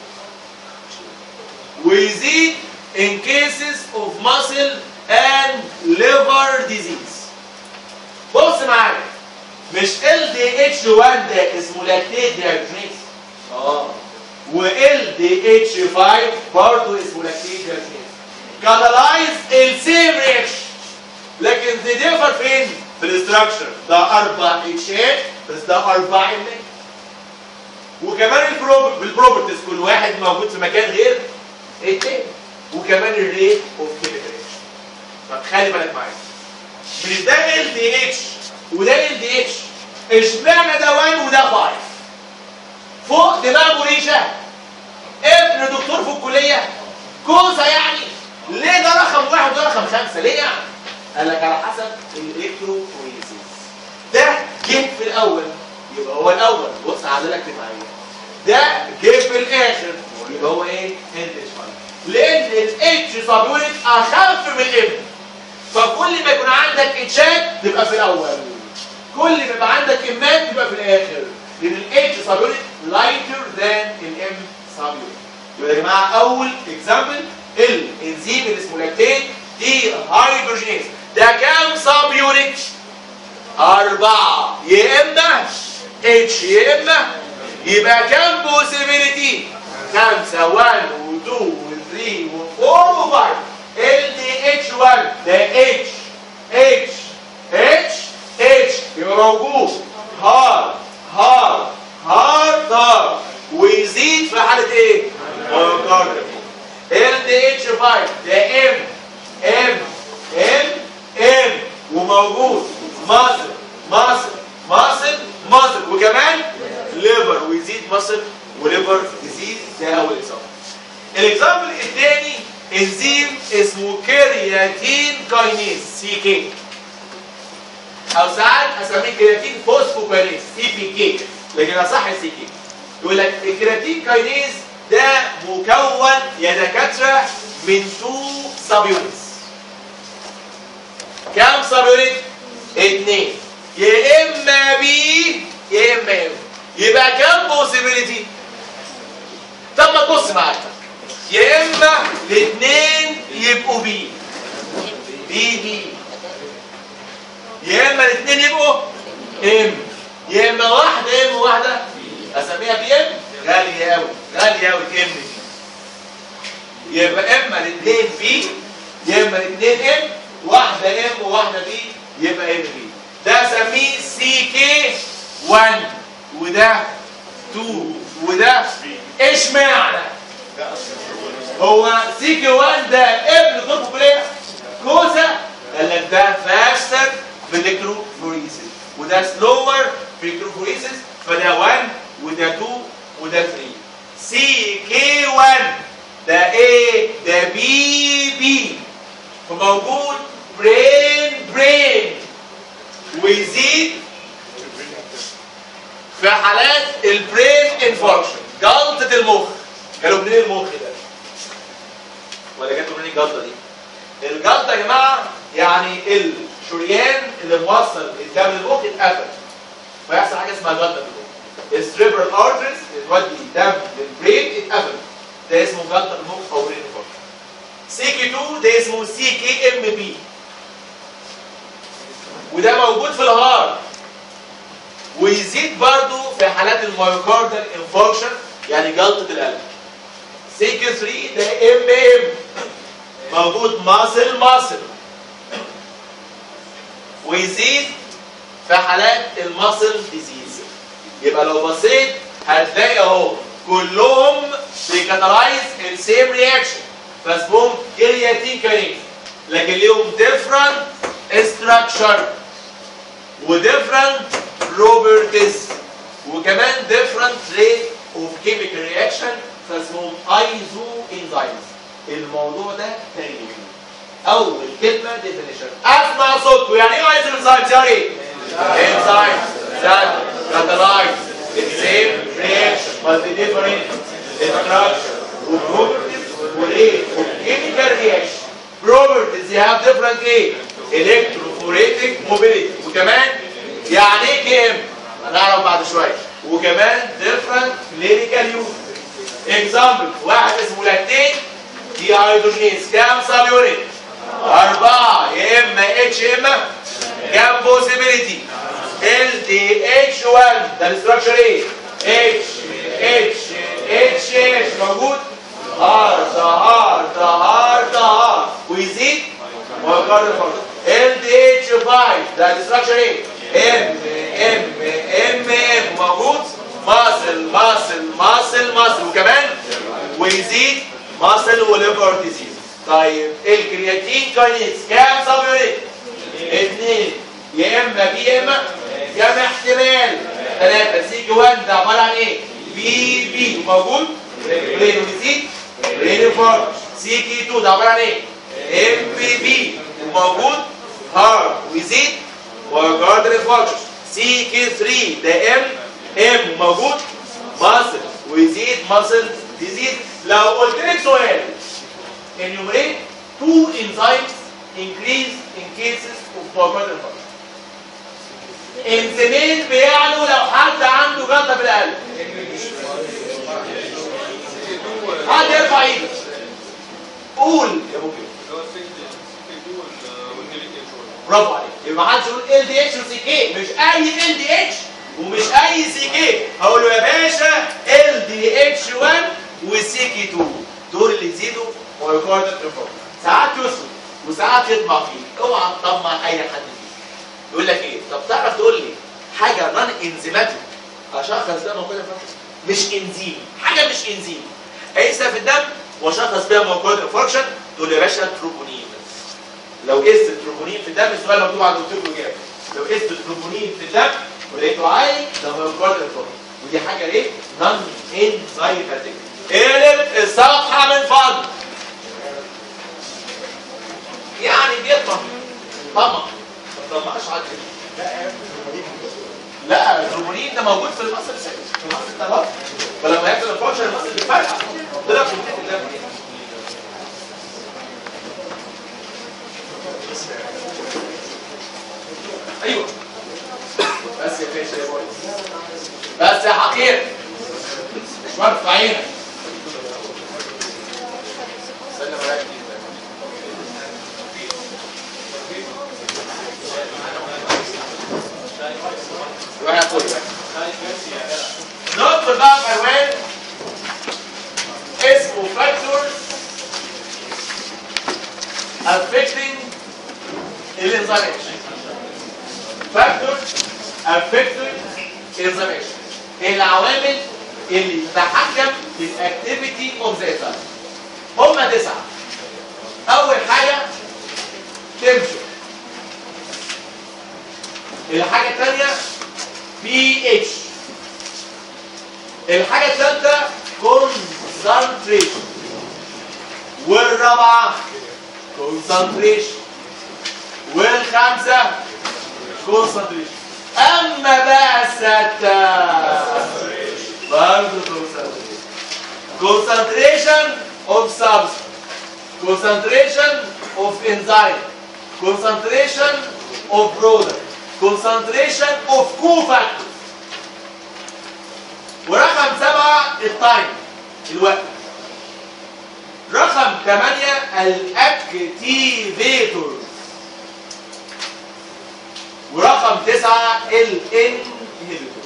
ويزيد in cases of muscle and liver disease بص معايا مش ال دي اتش 1 ده اسمه لاكتيت ديهيدروجينيز اه وال دي اتش 5 برضه اسمه لاكتيت ديهيدروجينيز كاتالايز السيم رياكشن لكن دي ديفر فين؟ في الاستراكشر ده اربع اتشات بس ده اربع امات وكمان البروب- البروبرتيز كل واحد موجود في مكان غير التاني وكمان الريت اوف كيميكال رياكشن طب خلي بالك معايا مش ده ال دي اتش وده ال دي اتش اشمعنى ده 1 وده 5 فوق دماغه ريشه ابن دكتور في الكليه كوسه يعني ليه ده رقم واحد وده رقم خمسه ليه يعني؟ قال لك على حسب الالكتروفوريسيس ده جه في الاول يبقى هو الاول بص عادلك معايا ده جه في الاخر يبقى هو ايه؟ انت لان الاتش سبيونت اخف من الام فكل ما يكون عندك اتشات تبقى في الاول كل ما يبقى عندك امات تبقى في الاخر لان الاتش سبيونت لايتر ذان الام سبيونت يبقى يا جماعه اول اكزامبل الانزيم اللي اسمه لاكتيت دي هيدروجينيز ده كام سب يونت؟ أربعة يا إما اتش يا إما يبقى كام بوسيبيليتي؟ خمسة 1 و2 و3 و4 و5 ال دي اتش 1 ده اتش اتش اتش اتش يبقى موجود هارد هارد هارد هارد ويزيد في حالة ايه؟ مايوكارديوم ال دي اتش 5 ده ام ام ام ام وموجود ماسل ماسل ماسل ماسل وكمان ليفر ويزيد ماسل وليفر ديزيز ده اول اكزامبل الاكزامبل الثاني انزيم اسمه كرياتين كاينيز سي كي او ساعات اسميه كرياتين فوسفوكاينيز سي بي كي لكن اصح سي كي يقول لك الكرياتين كاينيز ده مكون يا دكاتره من تو سب يونتس كام سب يونت؟ اثنين يا اما بي يا اما ام يبقى كام بوسيبيليتي؟ طب ما تبص معايا يا اما الاثنين يبقوا بي بي بي يا اما الاثنين يبقوا ام يا اما واحده ام وواحده اسميها بي ام غاليه قوي غاليه قوي ام دي يبقى اما الاثنين بي يا اما الاثنين ام واحده ام وواحده بي يبقى ام بي ده اسميه سي كي 1 وده 2 وده ايش معنى هو سي كي 1 ده ابن طب كليه كوسه قال لك ده فاستر بالالكتروفوريسيس وده سلور بالالكتروفوريسيس فده 1 وده 2 وده 3 سي كي 1 ده ايه ده بي بي فموجود برين برين ويزيد في حالات البرين انفاركشن جلطة المخ قالوا منين المخ ده؟ ولا جاتوا منين الجلطة دي؟ الجلطة يا جماعة يعني الشريان اللي موصل الدم للمخ اتقفل فيحصل حاجة اسمها جلطة في المخ السريبرال ارترز اللي تودي دم للبرين اتقفل ده اسمه جلطة المخ او برين انفاركشن سي كي 2 ده اسمه سي كي ام بي وده موجود في الهارت ويزيد برضو في حالات المايوكاردال انفاركشن يعني جلطة القلب سي كيو 3 ده ام ام موجود ماسل ماسل ويزيد في حالات الماسل ديزيز يبقى لو بصيت هتلاقي اهو كلهم بيكاتالايز السيم رياكشن فاسمهم كرياتين كارين لكن ليهم ديفرنت structure وديفرنت properties وكمان different rate of chemical reaction فاسمهم ايزو انزيمز الموضوع ده تاريخي اول كلمه definition اسمع صوتكم يعني ايه ايزو انزيمز يعني ايه؟ enzymes that catalyze the same reaction but the different structure وproperties ورate of chemical reaction properties you have different ايه؟ electrophoretic mobility وكمان يعني ايه كي ام؟ هنعرف بعد شويه وكمان different clinical use example واحد اسمه لاكتين دي هيدروجينيز كام سب يونت؟ أربعة يا إما اتش يا إما كام بوسيبيليتي؟ ال دي اتش 1 ده الاستراكشر إيه؟ اتش اتش اتش اتش موجود؟ هارد هارد هارد هارد ويزيد ويقارن برضه ال دي اتش 5 ده الاستراكشر إيه؟ ام ام ام ام موجود؟ ماسل ماسل ماسل ماسل وكمان ويزيد ماسل وليفر ديزيز طيب الكرياتين كاينيز كام سب يونت؟ اثنين يا اما بي يا اما جمع احتمال ثلاثه سي كي 1 ده عباره عن ايه؟ بي بي موجود برين وزيد برين فور سي كي 2 ده عباره عن ايه؟ ام بي بي موجود هارد ويزيد وجارد ريفولتش سي كي 3 ده ام ام موجود ماسل ويزيد ماسل يزيد لو قلت لك سؤال enumerate two enzymes increase in cases of myocardial infarction انزيمين بيعلوا لو حد عنده جلطه في القلب حد يرفع ايده قول يا ابو كده اللي هو السي سي 2 والنيليك انشورنس برافو عليك يبقى ما حدش يقول ال دي اتش وسي كي مش اي ال دي اتش ومش اي سي كي هقول له يا باشا ال دي اتش 1 وسي كي 2 دول اللي يزيدوا مايوكاردال انفاركت ساعات يسكت وساعات يطمع فيك اوعى تطمع اي حد فيك يقول لك ايه طب تعرف تقول لي حاجه نون انزيماتيك اشخص ده مايوكاردال انفاركت مش انزيم حاجه مش انزيم اقيسها في الدم واشخص بيها مايوكاردال انفاركشن تقول لي يا باشا تروبونين لو قست التروبونين في الدم السؤال مكتوب على الدكتور الاجابه لو قست التروبونين في الدم ولقيته عالي ده مايوكاردال انفاركت ودي حاجه ايه نون انزيماتيك قلب الصفحه من فضلك يعني بيطمع طمع ما تطمعش على كده لا الهرمونين ده موجود في المصل السادس في المصل الثلاث فلما يحصل الفانكشن المصل بيتفرقع طلع في الحته اللي قبل كده. ايوه بس يا باشا يا بوي بس يا حقير مش مرفع عينك استنى وراك روح يا اخويا ندخل بقى في عنوان اسمه factors affecting الانزيمation factors affecting الانزيمation العوامل اللي تتحكم في الاكتيفيتي اوف ذا انزيم هم تسعه اول حاجه تمشي الحاجه الثانيه بي اتش الحاجه الثالثه كونسنتريشن والرابعه كونسنتريشن والخامسه كونسنتريشن اما بقى السته برضه كونسنتريشن concentration of substance concentration of enzyme concentration of product concentration of cofactors ورقم سبعة التايم الوقت رقم ثمانية الاكتيفيتور ورقم تسعة الانهبيتور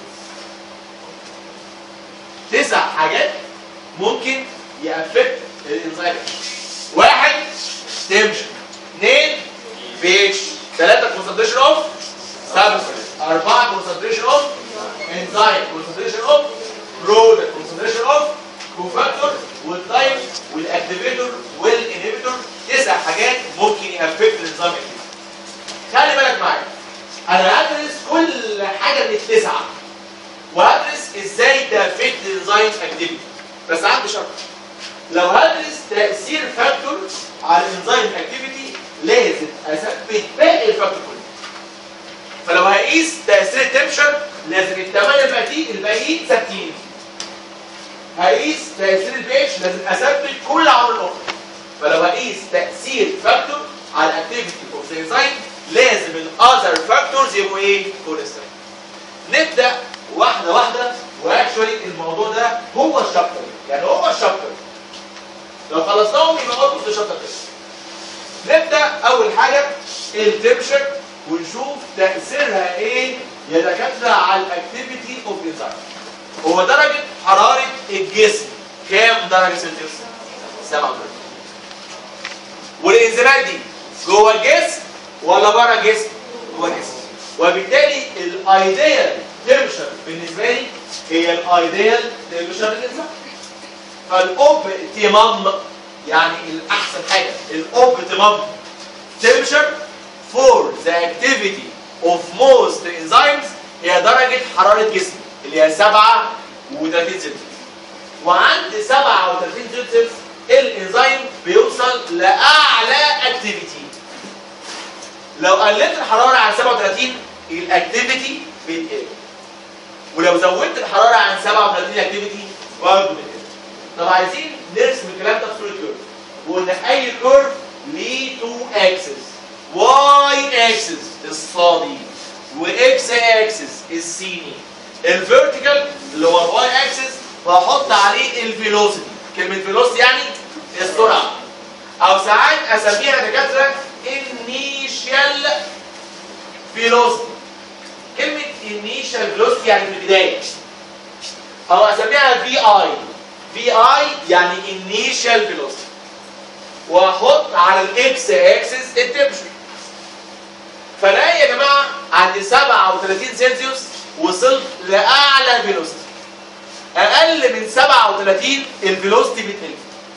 تسع حاجات ممكن يأفكت الانزيم واحد تمشي اثنين بيتش ثلاثة concentration of substance أربعة concentration of enzyme concentration of product concentration of cofactor والتايم والاكتيفيتور والانهبيتور تسع حاجات ممكن يأفكت الانزيم خلي بالك معايا انا هدرس كل حاجة من التسعة وهدرس ازاي تأفكت الانزيم اكتيفيتي بس عندي شرط لو هدرس تأثير فاكتور على الانزيم اكتيفيتي لازم اثبت باقي الفاكتور كله فلو هقيس تأثير التمشر لازم الثمانية الباقيين الباقيين ثابتين هقيس تأثير البيتش لازم اثبت كل عوامل الاخرى فلو هقيس تأثير فاكتور على الاكتيفيتي اوف ذا انزيم لازم الاذر فاكتورز يبقوا ايه؟ كوليسترول نبدا واحده واحده واكشولي الموضوع ده هو الشابتر يعني هو الشابتر لو خلصناهم يبقى برضه في الشابتر ده نبدا اول حاجه التمشر ونشوف تاثيرها ايه يا دكاتره على الاكتيفيتي اوف انزيم هو درجه حراره الجسم كام درجه سلسيوس 37 والانزيمات دي جوه الجسم ولا بره الجسم جوه الجسم وبالتالي الايديال تمشر بالنسبه لي هي الايديال تمشر للانسان فالاوبتيمم يعني الاحسن حاجه الاوبتيمم تمشر فور ذا اكتيفيتي اوف موست انزيمز هي درجه حراره جسم اللي هي 37 سلسيوس وعند 37 سلسيوس الانزيم بيوصل لاعلى اكتيفيتي لو قللت الحراره عن 37 الاكتيفيتي بتقل ولو زودت الحراره عن 37 اكتيفيتي برضه بتقل طب عايزين نرسم الكلام ده في صوره كيرف وقلنا اي كيرف ليه تو اكسس واي اكسس الصادي واكس اكسس السيني الفيرتيكال اللي هو الواي اكسس بحط عليه الفيلوسيتي كلمه فيلوسيتي يعني السرعه او ساعات اسميها دكاتره انيشال فيلوسيتي كلمه انيشال فيلوسيتي يعني في البدايه او اسميها في اي في اي يعني انيشال فيلوسيتي واحط على الاكس اكسس التمبشر فلاقي يا جماعه عند 37 سلسيوس وصلت لاعلى فيلوسيتي اقل من 37 الفيلوسيتي بتقل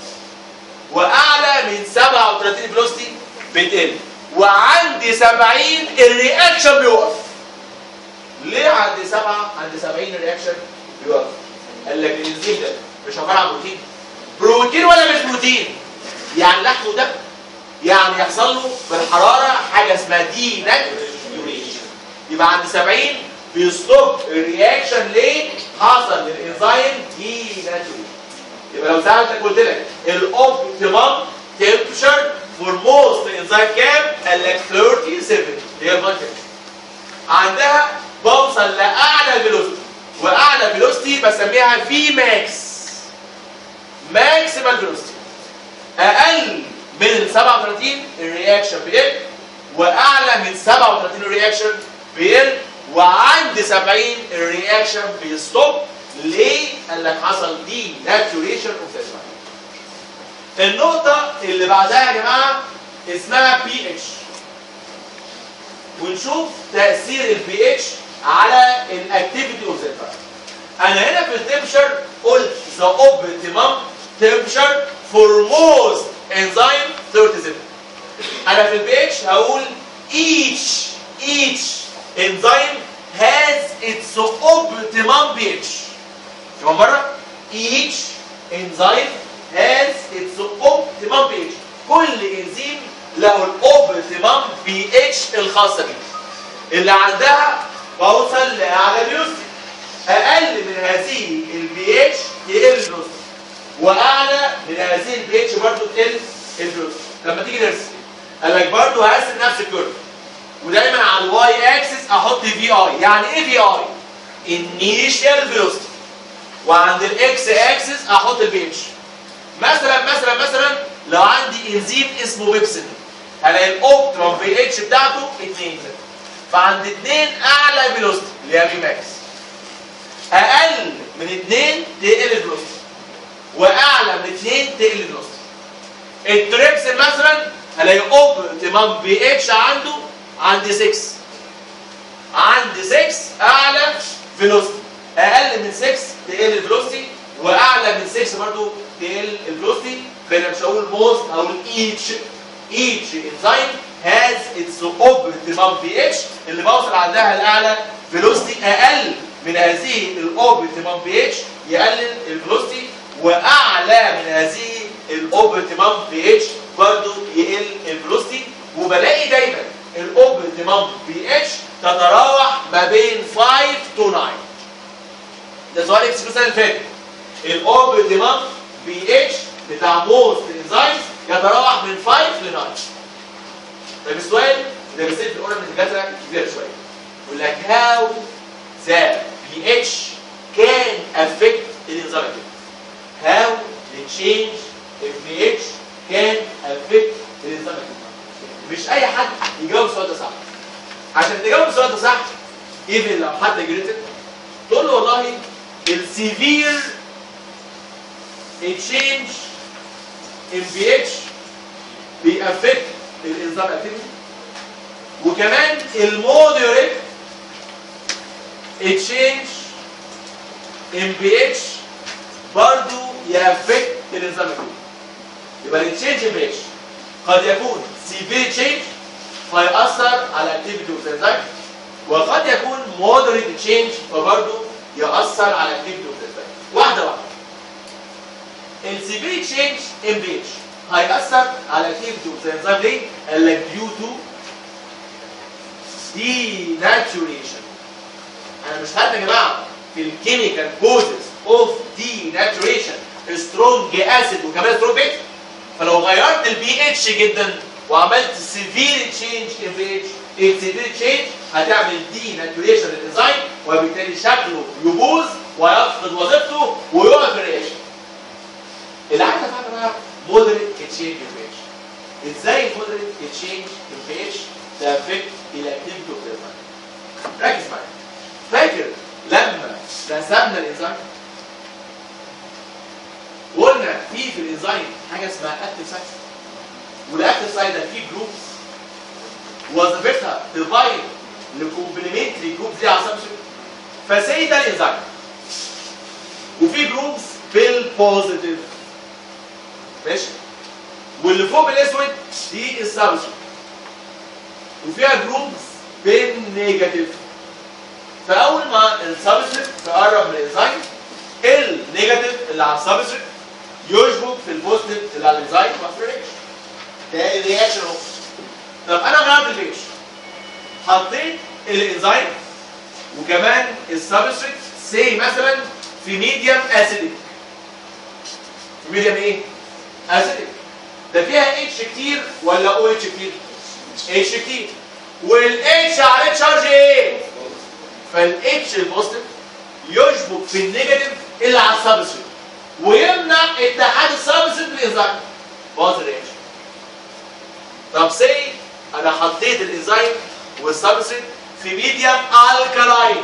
واعلى من 37 فيلوسيتي بتقل وعند 70 الرياكشن بيوقف ليه عند 7 عند 70 الرياكشن بيوقف قال لك الانزيم ده مش عباره عن بروتين بروتين ولا مش بروتين يعني لحم ودم يعني يحصل له بالحراره حاجه اسمها دي ناتوريشن يبقى عند 70 بيستوب الرياكشن ليه حصل للانزيم دي ناتوريشن يبقى لو سالتك قلت لك الاوبتيمم تمبشر فور موست انزيم كام قال لك 37 هي الفانتج عندها بوصل لاعلى فيلوسيتي واعلى فيلوسيتي بسميها في ماكس ماكسيمال فيلوسيتي اقل من 37 الرياكشن بيقل واعلى من 37 الرياكشن بيقل وعند 70 الرياكشن بيستوب ليه؟ قال لك حصل دي ناتوريشن اوف النقطة اللي بعدها يا جماعة اسمها بي اتش ونشوف تأثير البي اتش على الاكتيفيتي اوف ذا انا هنا في التمشر قلت ذا اوبتيمم تمشر فور موست انزيم 37 انا في البي اتش هقول each each enzyme has its optimum pH كمان مرة each enzyme has its optimum pH كل انزيم له الاوبتيمم بي اتش الخاصة بيه اللي عندها بوصل لاعلى فيلوسيتي اقل من هذه البي اتش يقل الفيلوسيتي واعلى من هذه البي اتش برضه تقل الفيلوسيتي لما تيجي نرسم قال لك برضه هقسم نفس الكيرف ودايما على الواي اكسس احط في اي يعني ايه في اي انيشال فيلوسيتي وعند الاكس اكسس احط البي اتش مثلا مثلا مثلا لو عندي انزيم اسمه بيبسين هلاقي الاوبتيمم بي اتش بتاعته 2 فعند 2 اعلى فيلوسيتي اللي هي في ماكس اقل من 2 تقل الفيلوسيتي واعلى من 2 تقل الفيلوسيتي التريبسين مثلا هلاقي اوبتيمم بي اتش عنده عند 6 عند 6 اعلى فيلوسيتي اقل من 6 تقل الفيلوسيتي واعلى من 6 برضه تقل الفيلوسيتي فانا مش هقول موست هقول ايتش ايتش انزيم هاز اتس اوبتيمم بي اتش اللي بوصل عندها الاعلى فيلوسيتي اقل من هذه الاوبتيمم بي اتش يقلل الفيلوسيتي واعلى من هذه الاوبتيمم بي اتش برضه يقل الفيلوسيتي وبلاقي دايما الاوبتيمم بي اتش تتراوح ما بين 5 تو 9 ده سؤال اكس السنه اللي فاتت الاوبتيمم بي اتش بتاع موست انزيمز يتراوح من 5 ل 9 طيب السؤال ده بيصير في الاورال الدكاتره كبير شويه يقول لك هاو ذا بي اتش كان افكت الانزيم هاو the change in pH can affect الانزيم مش اي حد يجاوب السؤال ده صح عشان تجاوب السؤال ده صح ايفن لو حد جريتك تقول له والله السيفير تشينج ان بي اتش بيأفكت الانزيم اكتيفيتي وكمان المودريت تشينج ان بي اتش برضه يأفكت الانزيم اكتيفيتي يبقى التشينج ان بي اتش قد يكون سيفير تشينج فيأثر على اكتيفيتي اوف الانزيم وقد يكون مودريت تشينج فبرضه يأثر على اكتيفيتي اوف واحده واحده السيفير تشينج ام بي اتش هيأثر على اكتيفيتي اوف الانزيم ليه؟ قال لك ديو تو denaturation انا مش هات يا جماعه في الكيميكال كوزز اوف denaturation سترونج اسيد وكمان سترونج بيت فلو غيرت البي اتش جدا وعملت سيفير تشينج ان بي اتش السيفير تشينج هتعمل دي ناتوريشن للانزيم وبالتالي شكله يبوظ ويفقد وظيفته ويقع في الرياكشن اللي عايز افهمه بقى مودريت تشينج ان بي اتش ازاي المودريت تشينج ان بي اتش تافكت الاكتيفيتي اوف الانزيم ركز معايا فاكر لما رسمنا الانزيم قلنا في في الانزيم حاجه اسمها اكتيف سايت والاكتيف سايت ده فيه جروبس وظيفتها تباين لكومبلمنتري جروبس دي على سبستريت فسي ده الانزيم وفي جروبس بالبوزيتيف ماشي واللي فوق بالاسود دي السبستريت وفيها جروبس بالنيجاتيف فاول ما السبستريت تقرب من الانزيم النيجاتيف اللي على السبستريت يشبك في البوزيتيف اللي على الانزيم ما فرقش ده الرياكشن اهو طب انا غيرت البيش حطيت الانزيم وكمان السبستريت سي مثلا في ميديم اسيديك في ميديم ايه؟ اسيديك ده فيها اتش كتير ولا او اتش كتير؟ اتش كتير والاتش عليه تشارج ايه؟ فالاتش البوزيتيف يشبك في النيجاتيف اللي على السبستريت ويمنع اتحاد السبستريت بالانزيم باظ الرياكشن طب سي انا حطيت الانزيم والسبستريت في ميديم الكالاين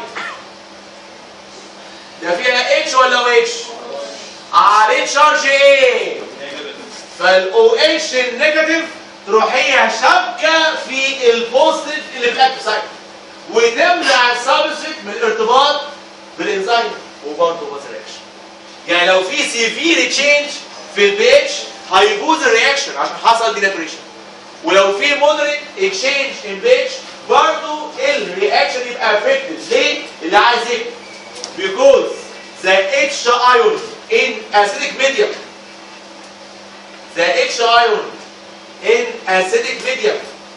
ده فيها اتش ولا او اتش عليه تشارج ايه فالاو اتش النيجاتيف تروح هي شابكه في البوزيتيف اللي في الاكتيف سايت وتمنع السبستريت من الارتباط بالانزيم وبرضه باظ الرياكشن يعني لو في سيفير تشينج في البي اتش هيبوظ الرياكشن عشان حصل ديناتوريشن ولو في مودريت اكشينج ان بيتش برضه الرياكشن يبقى افكتد ليه؟ اللي عايز يكتب because the H ion in acidic medium the H ion in acidic medium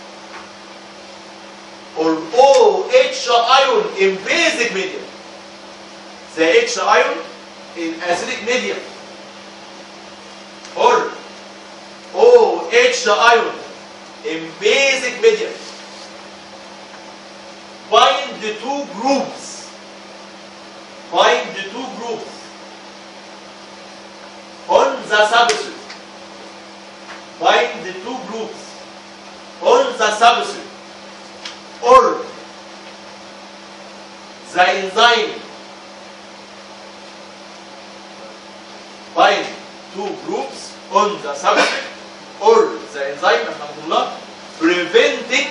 or OH ion in basic medium the H ion in acidic medium or OH ion in basic medium bind the two groups bind the two groups on the substrate bind the two groups on the substrate or the enzyme bind two groups on the substrate or the enzyme alhamdulillah preventing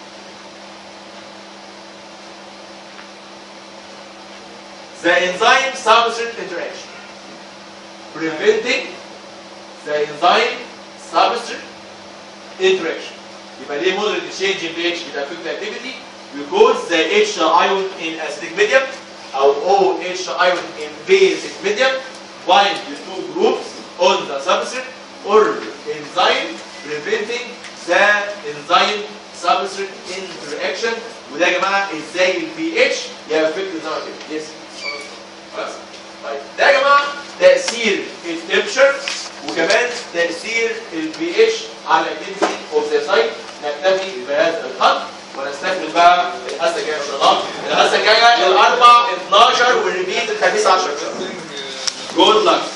the enzyme substrate interaction preventing the enzyme substrate interaction يبقى ليه moderate exchange in pH بتاع affect activity because the H ion in acidic medium او OH ion in basic medium bind the two groups on the substrate or enzyme preventing the enzyme substrate interaction وده يا جماعه ازاي البي اتش يافكت زي ما كده يس خلاص طيب ده يا جماعه تاثير التمبشر وكمان تاثير البي اتش على الاكتيفيتي اوف ذا سايت نكتفي بهذا القدر ونستكمل بقى الحصه الجايه ان شاء الله الحصه الجايه الاربع 12 والريبيت الخميس 10 جود لك